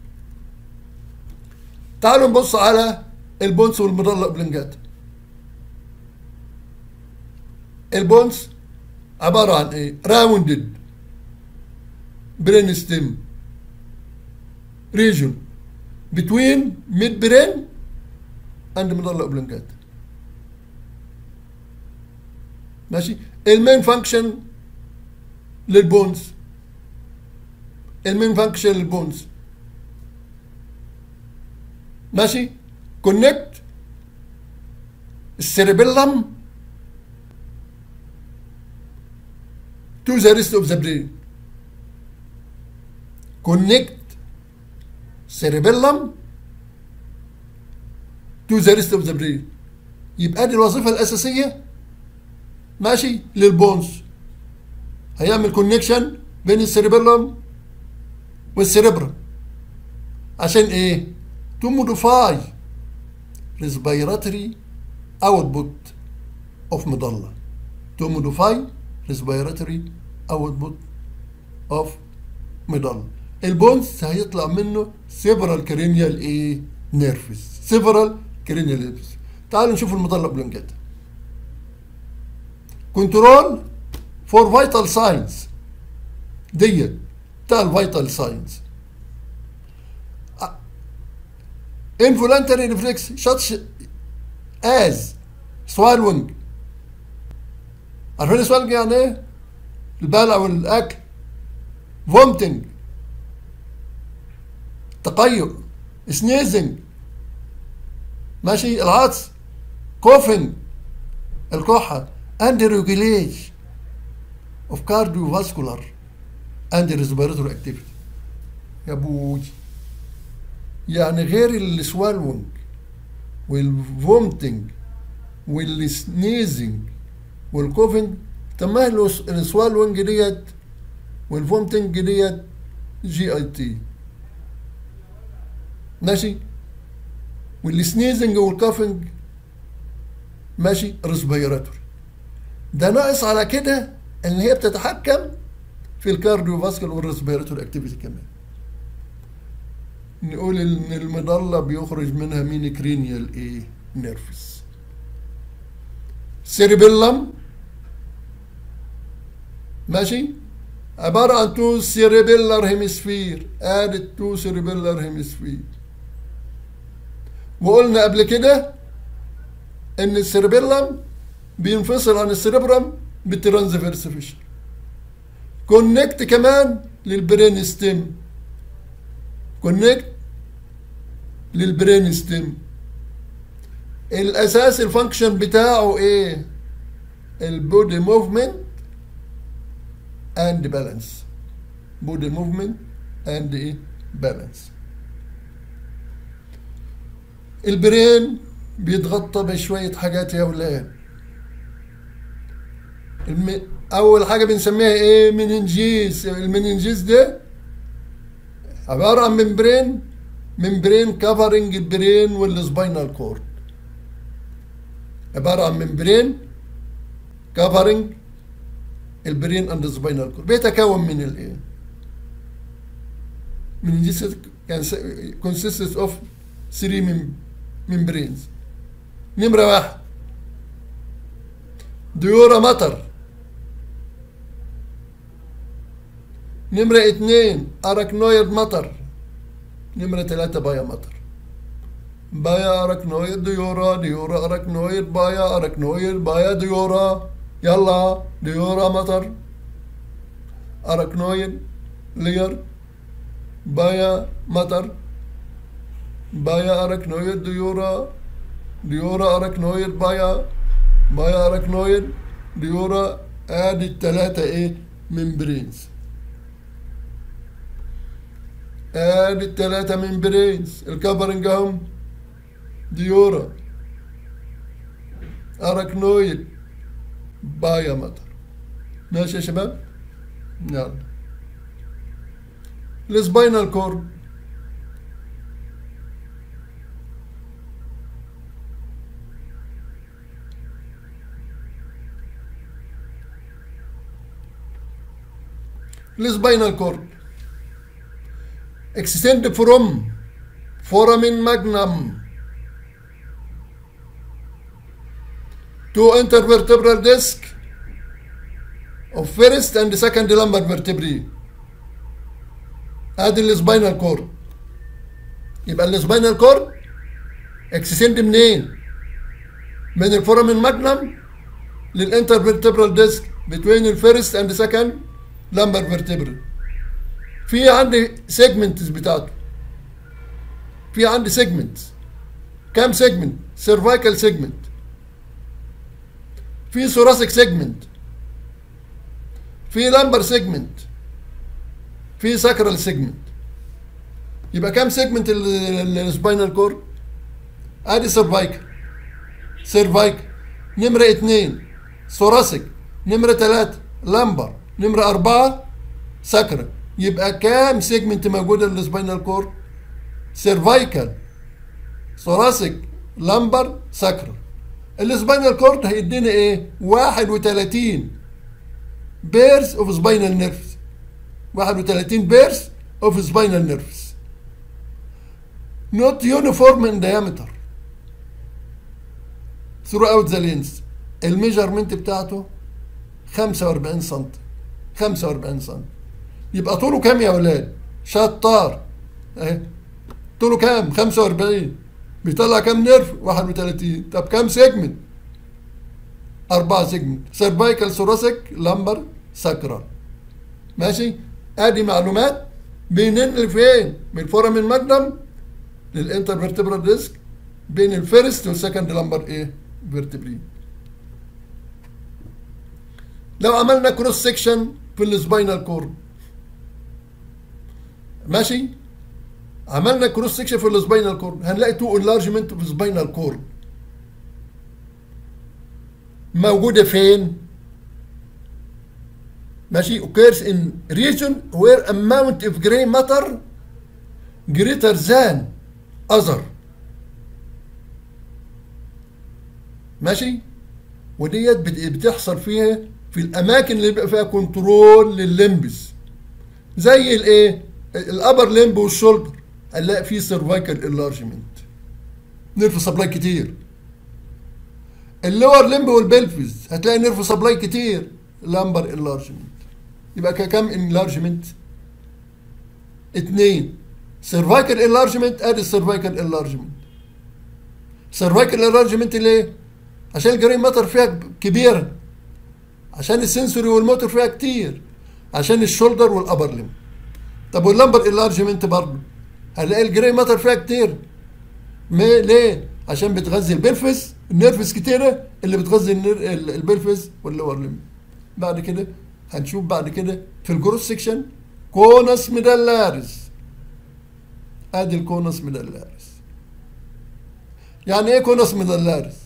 تعالوا نبص على البونس والمضلة بلنجاتا البونس عبارة عن ايه راوندد برين ستيم region between mid brain and مضلة اوبلنجات ماشي المين فانكشن للبونز المين فانكشن للبونز ماشي كونكت السيربيلم to the rest of the brain connect cerebellum to the rest of the brain يبقى دي الوظيفة الأساسية ماشي للبونز هيعمل كونكشن بين السيربيلم والسيربرم عشان ايه؟ to modify respiratory output of medulla to modify respiratory output of medulla البونز هيطلع منه several cranial ايه nerves several cranial nerves تعالوا نشوف المضلة بلونجاتا كنترول فور فيتال ساينز ديت بتاع الفيتال ساينز involuntary reflex such as swallowing عارفين swallowing يعني ايه؟ البلع والاكل vomiting تقيؤ sneezing ماشي العطس coughing الكحة and regulation of cardiovascular and respiratory activity يا ابوي يعني غير السوالونج والفومتنج والسنيزنج والكوفنج طب ما السوالونج ديت والفومتنج ديت جي اي تي ماشي والسنيزنج والكوفنج ماشي ريسبيراتوري ده ناقص على كده ان هي بتتحكم في الكارديو فاسكول والريسبيراتوري اكتيفيتي كمان نقول ان المظله بيخرج منها مين كرينيال ايه نيرفس سيربيلم ماشي عبارة عن تو سيربيلر هيمسفير ادي تو سيربيلر هيمسفير وقلنا قبل كده ان السيربيلم بينفصل عن السيربرم بالترانزفيرس فيشر كونكت كمان للبرين ستيم كونكت للبرين ستيم الاساس الفانكشن بتاعه ايه البودي موفمنت اند بالانس بودي موفمنت اند ايه بالانس البرين بيتغطى بشوية حاجات يا ولاد الم... أول حاجة بنسميها إيه مننجيز المننجيز ده عبارة عن ممبرين ممبرين كفرنج البرين والسباينال كورد عبارة عن ممبرين كفرنج البرين اند سباينال كورد بيتكون من الايه؟ مننجيز كان consists of three membranes نمرة واحد ديورا مطر نمرة اتنين أراكنويد مطر نمرة تلاتة بايا مطر بايا أراكنويد ديورا ديورا أراكنويد بايا أراكنويد بايا ديورا يلا ديورا مطر أراكنويد لير بايا مطر بايا أراكنويد ديورا ديورا أراكنويد بايا بايا أراكنويد ديورا ادي التلاتة ايه ممبرينز ادي التلاتة ممبرينز الكفرنج اهم ديورا أراكنويد بايا مطر ماشي يا شباب يلا السباينال كورد السباينال كورد extend from foramen magnum to intervertebral disc of first and second lumbar vertebrae ادي السباينال كورد يبقى السباينال كورد اكستند منين؟ من الفورامين ماجنم للانترفيرتبرال ديسك بين الفيرست اند سكند لمبر فيرتبرال في عندي سيجمنتس بتاعته في عندي سيجمنتس كام سيجمنت سيرفايكال سيجمنت في ثوراسيك سيجمنت في لمبر سيجمنت في ساكرال سيجمنت يبقى كام سيجمنت السباينال كورد ادي سيرفايكال سيرفايكال نمرة اتنين ثوراسيك نمرة تلاتة لمبر نمرة أربعة ساكرال يبقى كام سيجمنت موجودة للسباينال كورد سيرفايكال ثوراسيك لمبر ساكرال السباينال كورد هيدينا ايه 31 بيرز اوف سباينال نيرفز 31 بيرز اوف سباينال نيرفز not uniform in diameter throughout the lens الميجرمنت بتاعته 45 سم 45 سم يبقى طوله كام يا ولاد شطار اهي طوله كام 45 بيطلع كام نيرف 31 طب كام سيجمنت أربعة سيجمنت سيرفايكال ثوراسيك لمبر ساكرال ماشي ادي معلومات بيننقل فين من الفورامين ماجنم للانترفيرتبرال ديسك بين الفيرست والسكند لمبر ايه فيرتبرين لو عملنا كروس سيكشن في السباينال كورد ماشي عملنا كروس سيكشن في السباينال كورد هنلاقي تو انلارجمنت في السباينال كورد موجوده فين ماشي occurs in region where amount of gray matter greater than other ماشي وديت بتحصل فيها في الاماكن اللي بيبقى فيها كنترول لللمبس زي الايه الابر لمب والشولدر هنلاقي فيه سيرفايكال انلارجمنت نيرف سبلاي كتير اللور لمب والبلفز هتلاقي نيرف سبلاي كتير لامبر انلارجمنت يبقى كم انلارجمنت اتنين سيرفايكال انلارجمنت ادي السيرفايكال انلارجمنت سيرفايكال انلارجمنت ليه عشان الجرين ماتر فيها كبيره عشان السنسوري والموتور فيها كتير عشان الشولدر والابر ليم طب واللمبر انلارجمنت برضه هنلاقي الجري ماتر فيها كتير ما ليه عشان بتغذي البلفس النيرفس كتيره اللي بتغذي النير- ال- البلفس واللور ليم بعد كده هنشوف بعد كده في الجروس سيكشن كونس ميدالاريس ادي الكونس ميدالاريس يعني ايه كونس ميدالاريس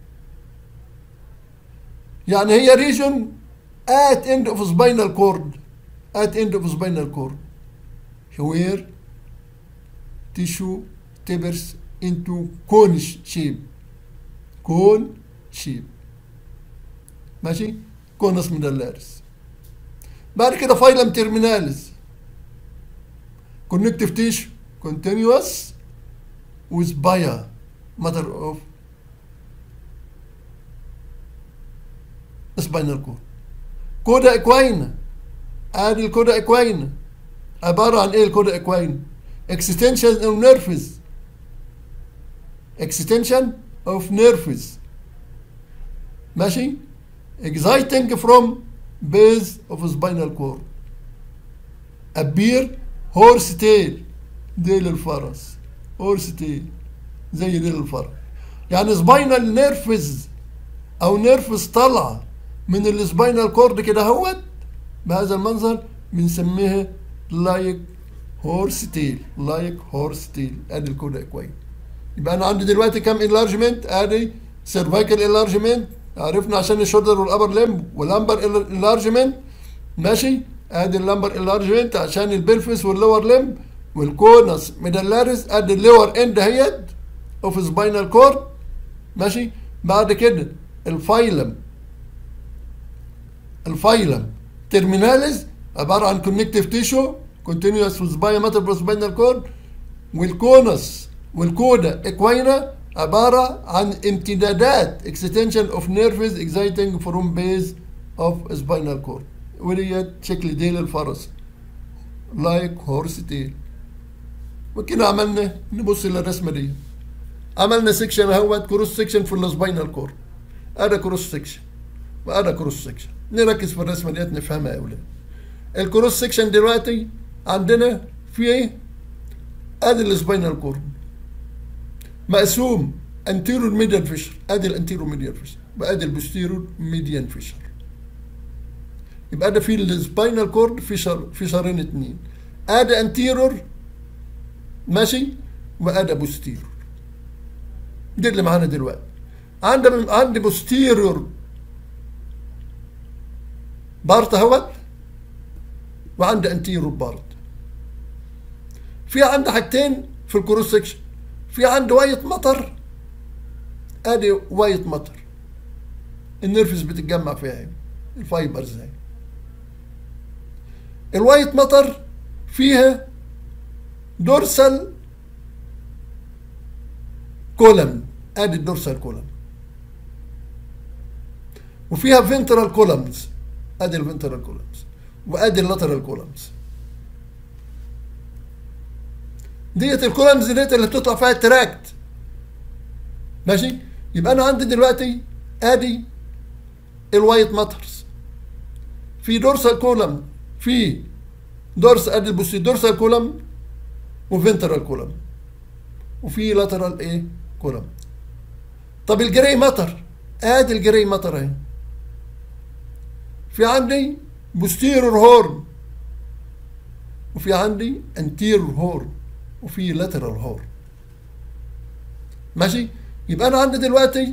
يعني هي ريجون at end of spinal cord at end of spinal cord where tissue tapers into cone shape cone shape ماشي كونس ميدالاريس بعد كده فايلم تيرميناليس connective tissue continuous with bia matter of spinal cord كودا اكواين ادي الكودا اكواين عبارة عن ايه الكودا اكواين extension of nerves extension of nerves ماشي exciting from base of spinal cord appear horse tail ديل الفرس horse tail زي ديل الفرس يعني سباينال نيرفز او نيرفز طالعه من السباينال كورد كده اهوت بهذا المنظر بنسميها لايك هورس تيل لايك هورس تيل ادي الكود كويس يبقى انا عندي دلوقتي كام انلارجمنت ادي سيرفايكال انلارجمنت عرفنا عشان الشولدر والابر لمب واللمبر انلارجمنت ماشي ادي اللمبر انلارجمنت عشان البلفس واللور لمب والكونس ميدالاريس ادي اللور اند هيد اوف سباينال كورد ماشي بعد كده الفايلم الفايلم ترميناليز عباره عن كونكتيف تيشو كونتينيوس وذ بايومتر سباينال كورد والكونس والكودا اكوينا عباره عن امتدادات اكستنشن اوف نيرفز اكزايتنج فروم بيز اوف سباينال كورد وديت شكل ديل الفرس لايك هورس تيل وكده عملنا نبص للرسمه دي عملنا سيكشن اهوت كروس سيكشن في السباينال كورد هذا كروس سيكشن وهذا كروس سيكشن نركز في الرسمه ديت نفهمها يا اولاد الكروس سيكشن دلوقتي عندنا في ايه ادي السباينال كورد مقسوم انتيرور ميديان فيشر ادي الانتيرور ميديان فيشر وادي البوستيرور ميديان فيشر يبقى ده في السباينال كورد فيشر فيشرين اتنين ادي انتيرور ماشي وادي بوستيرور دي اللي معانا دلوقتي عندي عندي بوستيرور بارت اهوت وعندي انتيرور بارت في عندي حاجتين في الكروس سكشن في عندي وايت مطر ادي وايت مطر النيرفز بتتجمع فيها اهي الفايبرز اهي الوايت مطر فيها دورسال كولم ادي الدورسال كولم وفيها فينترال كولمز ادي الفينترال كولمز وادي اللاترال كولمز ديت الكولمز ديت اللي بتطلع فيها التراكت ماشي يبقى انا عندي دلوقتي ادي الوايت ماترز في دورسال كولم في دورس ادي البوستي دورسال كولم وفنترال كولم وفي لاترال ايه كولم طب الجري ماتر ادي الجري ماتر اهي في عندي بوستيرور هورن وفي عندي انتيرور هورن وفي لاترال هورن ماشي يبقى انا عندي دلوقتي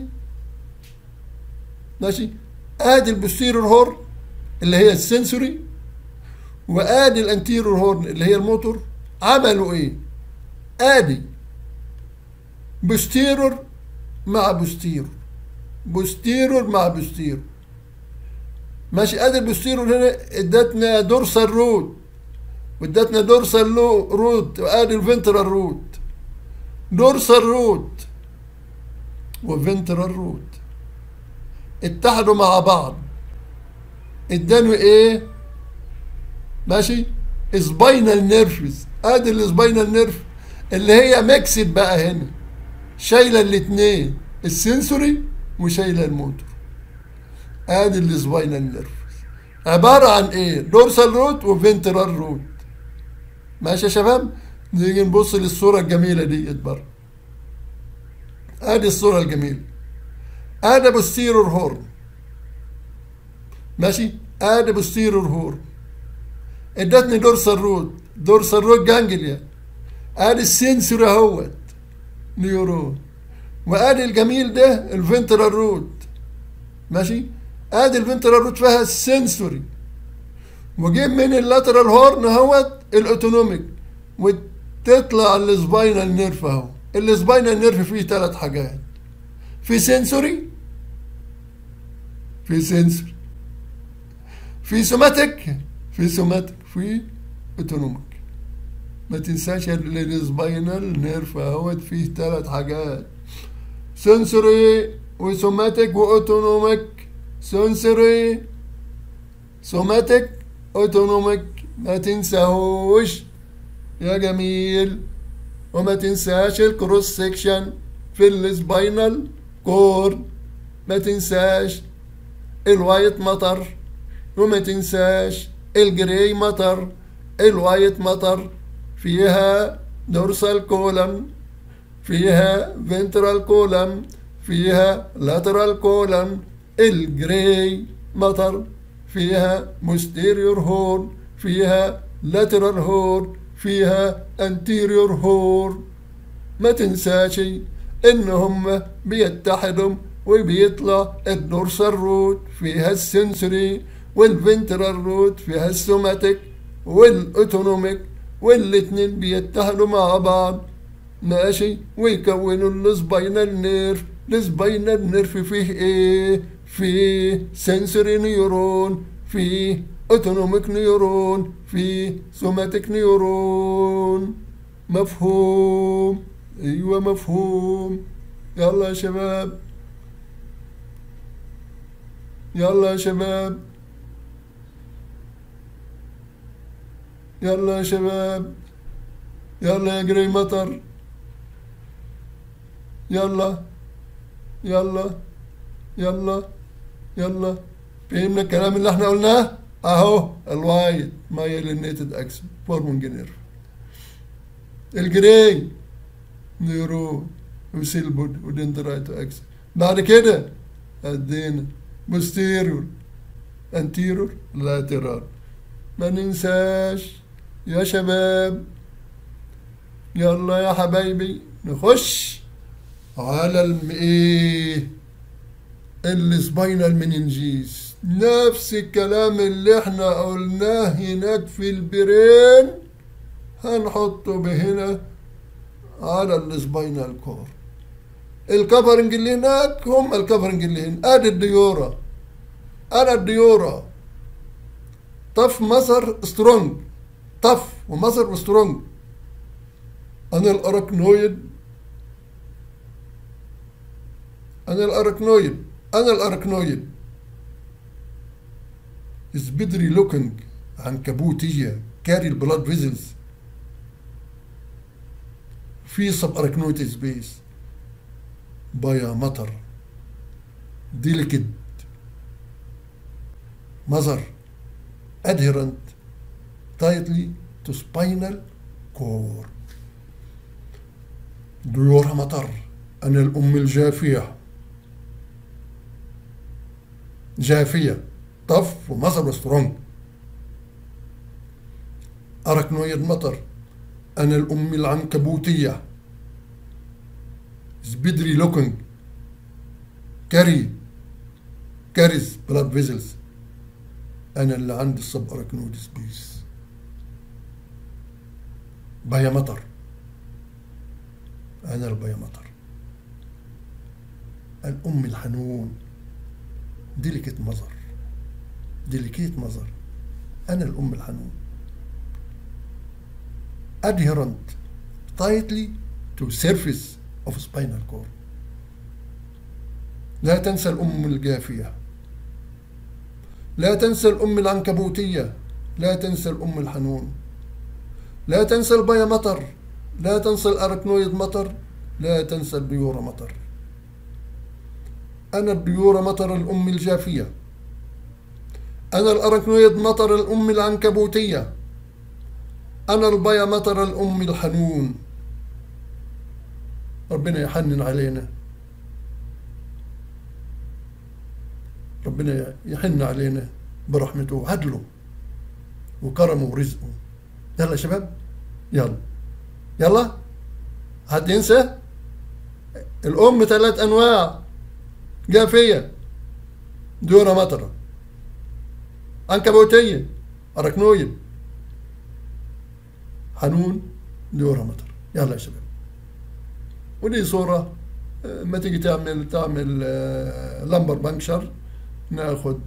ماشي ادي البوستيرور هورن اللي هي السنسوري وادي الانتيرور هورن اللي هي الموتور عملوا ايه ادي بوستيرور مع بوستيرور بوستيرور مع بوستيرور ماشي ادي البوستيرور هنا ادتنا دورسال روت وادتنا دورسال لو روت وادي الفنترال روت دورسال روت وفنترال روت اتحدوا مع بعض ادانوا ايه ماشي سباينال نيرفز ادي السباينال نيرف اللي هي ميكسد بقى هنا شايله الاثنين السنسوري وشايله الموتور ادي السباينال نيرف عباره عن ايه دورسال روت وفنترال روت ماشي يا شباب نيجي نبص للصوره الجميله ديت بره ادي الصوره الجميله ادي بوستيرور هورن ماشي ادي بوستيرور هورن ادتني دورسال روت دورسال روت جانجليا ادي السنسوري اهوت نيورون وادي الجميل ده الفنترال روت ماشي ادي الفنترال روت فيها السنسوري وجيب من اللاترال هورن اهوت الاوتونوميك وتطلع السباينال نيرف اهو السباينال نيرف فيه ثلاث حاجات في سنسوري في سنسوري في سوماتيك في سوماتيك في اوتونوميك ما تنساش السباينال نيرف اهوت فيه ثلاث حاجات سنسوري وسوماتيك واوتونوميك سنسوري سوماتيك اوتونوميك ما تنساهوش يا جميل وما تنساش الكروس سيكشن في السباينال كورد ما تنساش الوايت مطر وما تنساش الجري مطر الوايت مطر فيها دورسال كولم فيها فنترال كولم فيها لاترال كولم الجري مطر فيها مستيريور هورن فيها لاترال هورن فيها انتيريور هورن ما تنساش ان هم بيتحدوا وبيطلع الدورسال روت فيها السنسوري والفنترال روت فيها السوماتيك والاوتونوميك والاتنين بيتحدوا مع بعض ماشي ويكونوا السباينال نيرف السباينال نيرف فيه ايه فيه سنسوري نيورون فيه اوتونوميك نيورون فيه سوماتيك نيورون مفهوم ايوه مفهوم يلا يا شباب يلا يا شباب يلا يا شباب يلا يا جري مطر يلا يلا يلا يلا فهمنا الكلام اللي احنا قلناه اهو الوايت مايلينيتد اكسن فورمونج نيرف الجري نيورون وسيلبود ودندرايتو اكسن بعد كده ادينا بوستيريور انتيرور لاترال ما ننساش يا شباب يلا يا حبايبي نخش على الم ايه السباينال مننجيز نفس الكلام اللي احنا قلناه هناك في البرين هنحطه بهنا على السباينال كور الكفرنج اللي هناك هم الكفرنج اللي هنا ادي الديورا انا الديورا طف مصر سترونج طف ومصر سترونج انا الاركنويد انا الاركنويد انا الاركنويد سبيدري لوكينج عنكبوتية كاري البلاد فيزلز في سب اركنويد سبيس بايا مطر ديليكد مظر adherent tightly to spinal cord ديورها مطر أنا الأم الجافية جافية طف ومظر وسترونج أركنويد مطر أنا الأم العنكبوتية سبيدري لوكينج كاري كاريز بلاد فيزلز انا اللي عندي السب اراكنويد سبيس بايا مطر انا البايا مطر الام الحنون ديليكيت مظر ديليكيت مظر انا الام الحنون adherent tightly to surface of spinal cord لا تنسى الأم الجافية لا تنسى الأم العنكبوتية لا تنسى الأم الحنون لا تنسى البيا مطر لا تنسى الأركنويد مطر لا تنسى البيورة مطر أنا البيورة مطر الأم الجافية أنا الأركنويد مطر الأم العنكبوتية أنا البيا مطر الأم الحنون ربنا يحنن علينا ربنا يحن علينا برحمته وعدله وكرمه ورزقه يلا يا شباب يلا يلا حد ينسى الأم ثلاث أنواع جافية دورة مطرة عنكبوتية أركنويد حنون دورة مطر يلا يا شباب ودي صورة ما تيجي تعمل تعمل لمبر بنكشر ناخد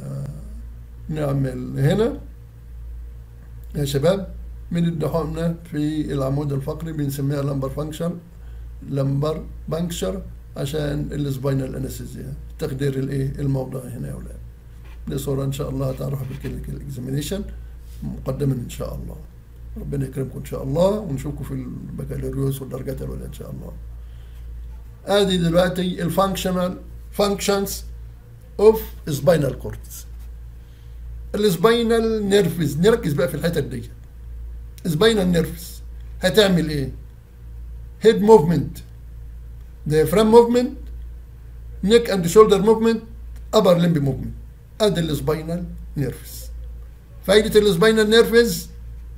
نعمل هنا يا شباب من الدحومنا في العمود الفقري بنسميها لمبر فانكشن لمبر بنكشر عشان السباينال انستيزيا تقدير الايه الموضع هنا يا اولاد دي صوره ان شاء الله هتعرفها بالكلينيكال اكزامينيشن مقدما ان شاء الله ربنا يكرمكم ان شاء الله ونشوفكم في البكالوريوس والدرجات الاولى ان شاء الله ادي دلوقتي الفانكشنال فانكشنز اوف سباينال كورتس السباينال نيرفز نركز بقى في الحتت دي سباينال نيرفز هتعمل ايه هيد موفمنت diaphragm موفمنت نيك اند شولدر موفمنت ابر لمب موفمنت ادي السباينال نيرفز فايدة السباينال نيرفز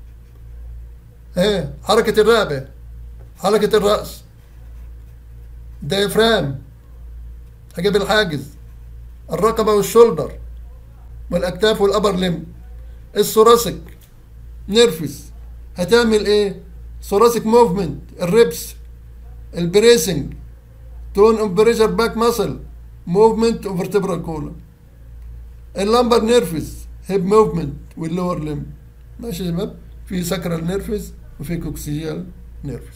ها حركة الرقبة حركة الرأس دايفرام حجاب الحاجز الرقبة والشولدر والأكتاف والأبر لم الثوراسيك نيرفز هتعمل ايه ثوراسيك موفمنت الريبس البريسنج تون اوف بريشر باك ماسل موفمنت اوف فيرتبرال كولم اللمبر نيرفز هيب موفمنت واللور لم ماشي يا شباب في ساكرال نيرفز وفي كوكسيال نيرفز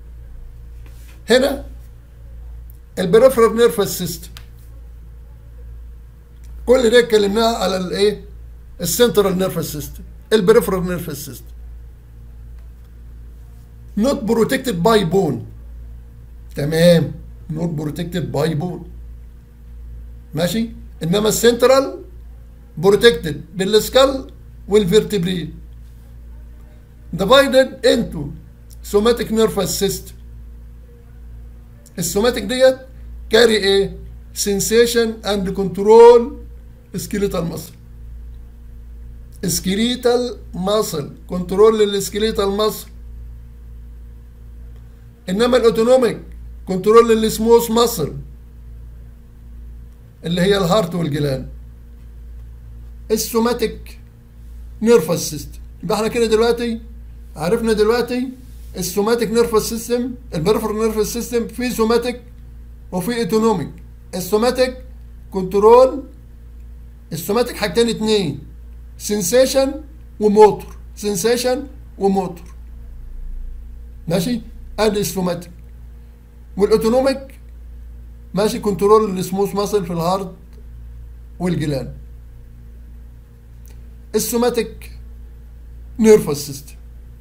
هنا البريفرال نيرفز سيستم كل ده اتكلمناه على الايه السنترال نيرفز سيستم البريفرال نيرفز سيستم not protected by bone تمام not protected by bone ماشي انما السنترال protected بالسكال والفيرتبري divided into somatic nervous system السوماتيك ديت كاري ايه sensation and control skeletal muscle skeletal muscle كنترول للسكيليتال muscle انما الاوتونوميك كنترول للسموث ماسل اللي هي الهارت والجلان السوماتيك نيرفس سيستم يبقى احنا كده دلوقتي عرفنا دلوقتي السوماتيك نيرفس سيستم البريفرال نيرفس سيستم في سوماتيك وفي اوتونوميك السوماتيك كنترول السوماتيك حاجتين اتنين سنسيشن وموتور سنسيشن وموتور ماشي ادي السوماتيك والاوتونوميك ماشي كنترول السموث ماسل في الهارت والجلان السوماتيك نيرفس سيستم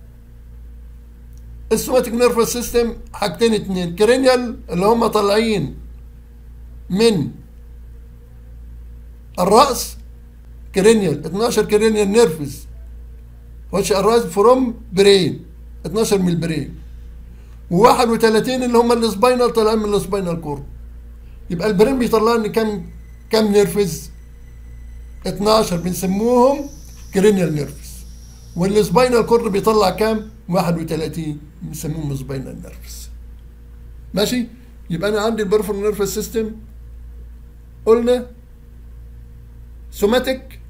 السوماتيك نيرفس سيستم حاجتين اتنين كرينيال اللي هم طالعين من الرأس كرينيال 12 كرينيال نيرفز which arise from brain 12 من البرين و31 اللي هم السباينال طالعين من السباينال كورد يبقى البرين بيطلع لنا كام كام نيرفز 12 بنسموهم كرينيال نيرفز والسباينال كورد بيطلع كام 31 بنسموهم سباينال نيرفز ماشي يبقى انا عندي البرفور نيرفز سيستم قلنا سوماتيك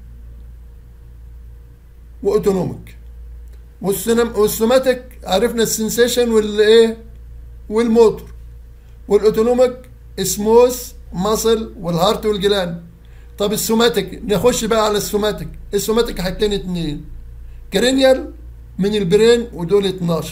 واوتونوميك والسوماتيك عرفنا السنسيشن والايه والموتور والاوتونوميك سموث ماسل والهارت والجلان طب السوماتيك نخش بقى على السوماتيك السوماتيك حاجتين اتنين كرينيال من البرين ودول 12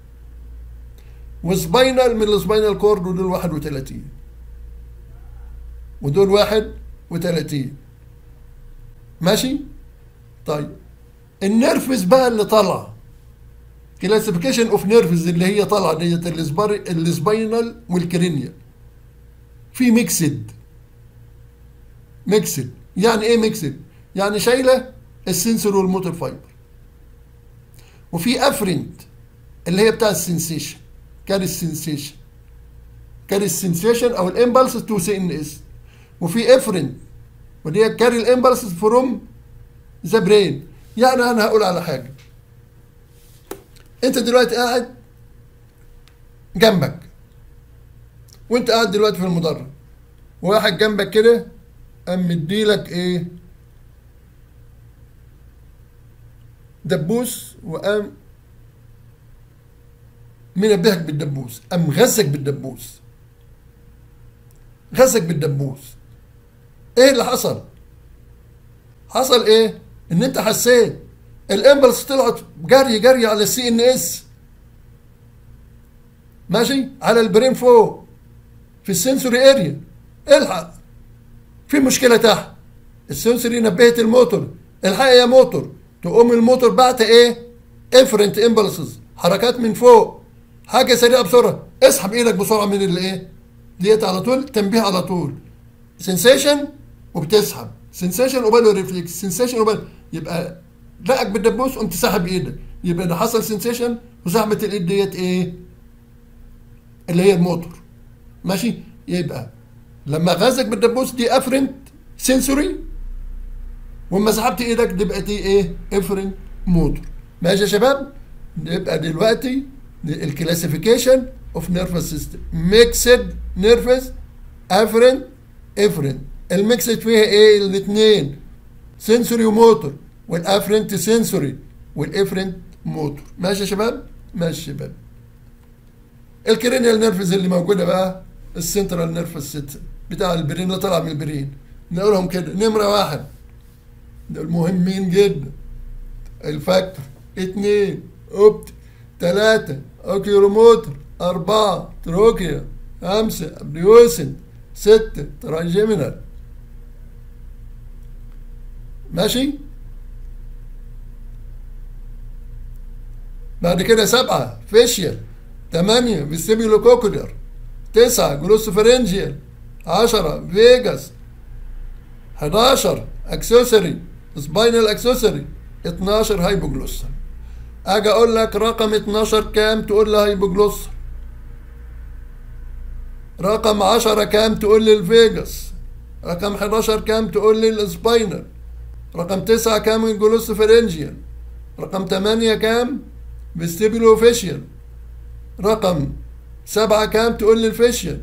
وسباينال من السباينال كورد ودول 31 ودول واحد وتلاتين ماشي طيب النيرفز بقى اللي طالعه كلاسيفيكيشن اوف نيرفز اللي هي طالعه ديت السبار- السباينال والكرينيال في ميكسد ميكسد يعني ايه ميكسد يعني شايله السنسور والموتور فايبر وفي افرنت اللي هي بتاع السنسيشن كان السنسيشن كان السنسيشن او الامبلس تو سي ان اس وفي افرنت ودي هي كاري الامبلس فروم ذا برين يعني انا هقول على حاجه انت دلوقتي قاعد جنبك وانت قاعد دلوقتي في المدرج واحد جنبك كده قام مديلك ايه دبوس وقام منبهك بالدبوس قام غزك بالدبوس غزك بالدبوس ايه اللي حصل حصل ايه ان انت حسيت الامبلس طلعت جري جري على السي ان اس ماشي على البرين فوق في السنسوري اريا الحق في مشكله تحت السنسوري نبهت الموتور الحق يا موتور تقوم الموتور بعت ايه افرنت امبلسز حركات من فوق حاجه سريعه بسرعه اسحب ايدك بسرعه من الايه ديت على طول تنبيه على طول سنسيشن وبتسحب سنسيشن قباله ريفلكس سنسيشن قباله يبقى لقك بالدبوس قمت سحب ايدك يبقى ده حصل سنسيشن وسحبت الايد ديت ايه اللي هي الموتور ماشي يبقى لما غازك بالدبوس دي افرنت سنسوري واما سحبت ايدك دي بقت ايه افرنت موتور ماشي يا شباب يبقى دلوقتي الكلاسيفيكيشن اوف نيرفس سيستم ميكسد نيرفس افرنت افرنت الميكسد فيها ايه الاثنين سنسوري وموتور والافرنت سنسوري والافرنت موتور ماشي يا شباب ماشي يا شباب الكرينيال نيرفز اللي موجوده بقى السنترال نيرفس سيستم بتاع البرين اللي طلع من البرين نقولهم كده نمره واحد دول مهمين جدا الفاكتور اتنين اوبت تلاتة اوكيولوموتر أربعة تروكيا خمسة ابريوسن ستة تراجيمينال ماشي بعد كده سبعة فيشيال تمانية فيستيبيولو كوكولير تسعة جلوسوفرنجيال عشرة فيجاس 11 اكسسوري سباينال اكسسوري 12 هايبوجلوسال اجي اقول لك رقم 12 كام تقول لي هايبوجلوسال رقم 10 كام تقول لي الفيجاس رقم 11 كام تقول لي السباينال رقم 9 كام الجلوسوفرنجيال رقم 8 كام فيستيبولو فيشيال رقم 7 كام تقول لي الفيشيال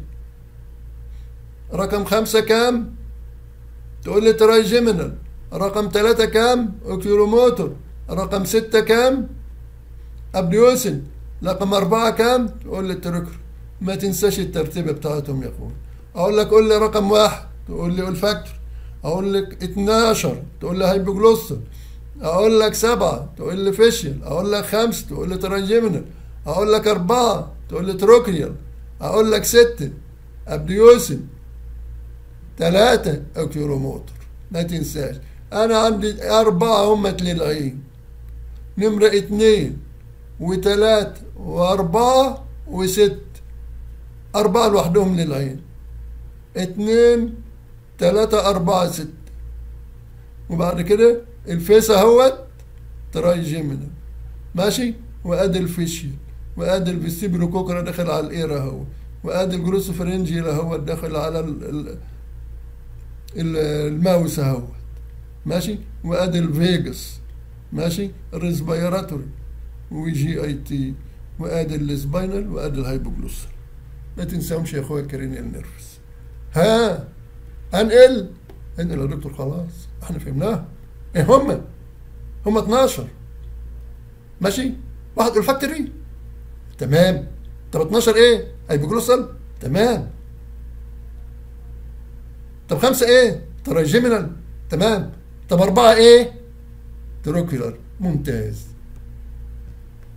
رقم 5 كام تقول لي ترايجيمينال رقم ثلاثة كام اوكيولوموتور رقم ستة كام ابنيوسن رقم أربعة كام تقول لي التركر ما تنساش الترتيب بتاعتهم يا اخوي اقول لك قول لي رقم واحد تقول لي الفاكتور اقول لك 12 تقول لي هايبوجلوسال اقول لك سبعة تقول لي فيشيال اقول لك خمسة تقول لي تراجيمينال اقول لك أربعة تقول لي تروكريال اقول لك ستة ابديوسن ثلاثة اوكيولوموتور ما تنساش انا عندي اربعة هم للعين نمرة اتنين وتلاتة واربعة وست اربعة لوحدهم للعين اتنين تلاتة اربعة ست وبعد كده الفيس اهوت ترايجيمينال ماشي وادي الفيشيال وادي الفيستيبولو كوكرا داخل على الاير اهو وادي الجروسوفرنجيال اهو داخل على ال ال ال الماوس اهوت ماشي وادي الفيجاس ماشي الريسبيراتوري وجي اي تي وادي السباينال وادي الهايبوجلوسال ما تنساهمش يا اخويا الكرينيال نيرفس ها انقل انقل يا دكتور خلاص احنا فهمناها ايه هم هم 12 ماشي واحد الفاكتوري تمام طب 12 ايه هايبوجلوسال تمام طب خمسة ايه تراجيمينال تمام طب أربعة ايه تروكيولار ممتاز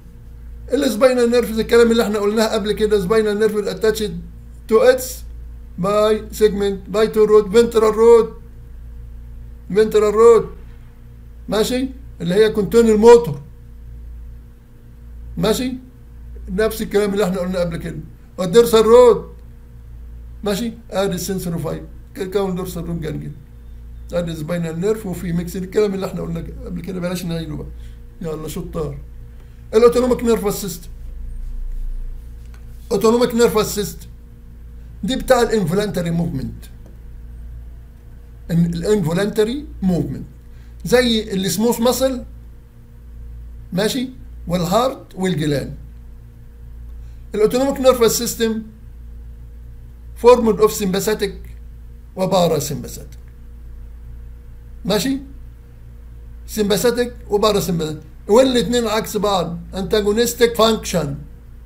السباينال نيرف الكلام اللي احنا قلناه قبل كده سباينال نيرف اتاتشد تو اتس باي سيجمنت باي تو رود فنترال رود فنترال رود ماشي اللي هي كونتين الموتور ماشي نفس الكلام اللي احنا قلنا قبل كده الدرسال رود ماشي ادي السنسور فايب كون دورسال رود جانجل ادي سباينال نيرف وفي ميكس الكلام اللي احنا قلنا قبل كده بلاش نعيده بقى يلا شطار الاوتونوميك نيرفس سيستم اوتونوميك نيرفس سيستم دي بتاع الانفولانتري موفمنت الانفولانتري موفمنت زي السموث ماسل ماشي والهارت والجلان الاوتونوميك نيرفس سيستم فورمد اوف سمباثيك وبارا سمباثيك ماشي سمباثيك وبارا سمباثيك والاثنين عكس بعض انتاجونستيك فانكشن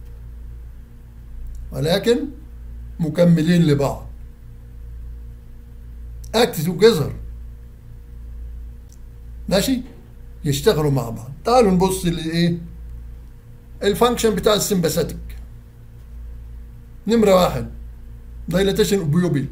ولكن مكملين لبعض اكت توجذر ماشي يشتغلوا مع بعض تعالوا نبص لايه الفانكشن بتاع السمباثيك نمرة واحد دايلاتيشن اوبيوبي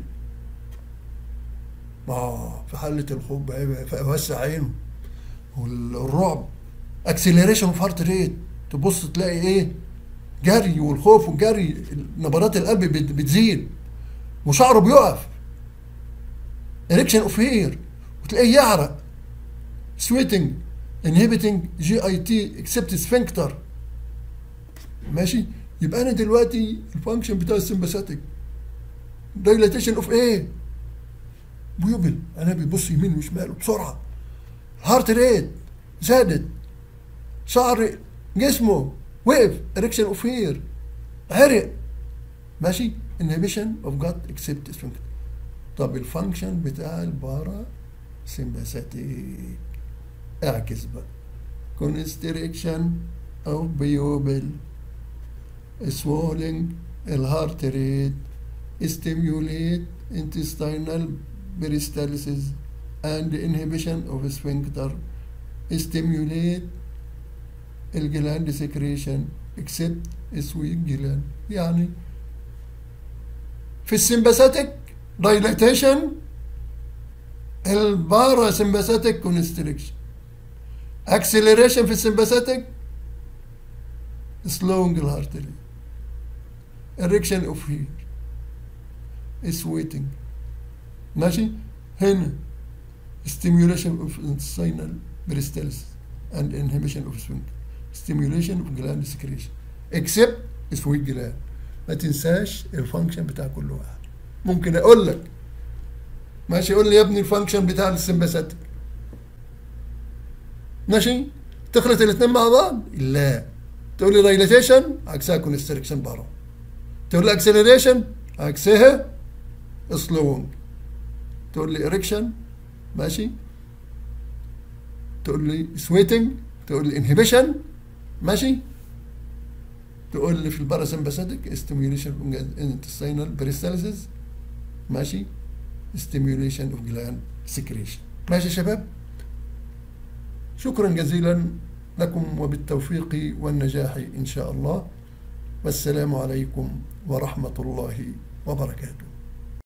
اه في حالة الخوف وسع عينه والرعب اكسلريشن اوف هارت ريت تبص تلاقي ايه جري والخوف والجري نبضات القلب بتزيد وشعره بيقف اريكشن اوف هير وتلاقيه يعرق سويتنج انهبيتنج جي اي تي اكسبت سفنكتر ماشي يبقى انا دلوقتي الفانكشن بتاع السمباثيك دايلاتيشن اوف ايه بيوبل انا بيبص يمين وشمال بسرعه الهارت ريت زادت شعر جسمه وقف اريكشن اوف هير عرق ماشي انهبيشن اوف جات اكسبت سفنكتر طب الفانكشن بتاع البارا سمباثيك اعكس بقى كونستريكشن او بيوبل swelling الهارت ريت stimulate intestinal peristalsis and inhibition of sphincter stimulate الجلاند secretion except sweet gland يعني في السمباثيك dilatation البارا سمباثيك constriction acceleration في السمباثيك slowing الهارت ريت erection of hair sweating ماشي هنا stimulation of intestinal peristalsis and inhibition of sphincter stimulation of gland secretion except sweet gland ما تنساش الفانكشن بتاع كل واحد ممكن اقول لك ماشي قول لي يا ابني الفانكشن بتاع السمباثيك ماشي تخلط الاثنين مع بعض لا تقول لي دايلاتيشن عكسها كونستريكشن بارا تقول لي اكسلريشن عكسها سلوينج تقول لي اريكشن ماشي تقول لي سويتنج تقول لي انهبيشن ماشي تقول لي في الباراسمباثيك ستيميوليشن انتستينال بريستاليسيس ماشي ستيميوليشن اوف جلاند سكريشن ماشي يا شباب شكرا جزيلا لكم وبالتوفيق والنجاح ان شاء الله والسلام عليكم ورحمه الله وبركاته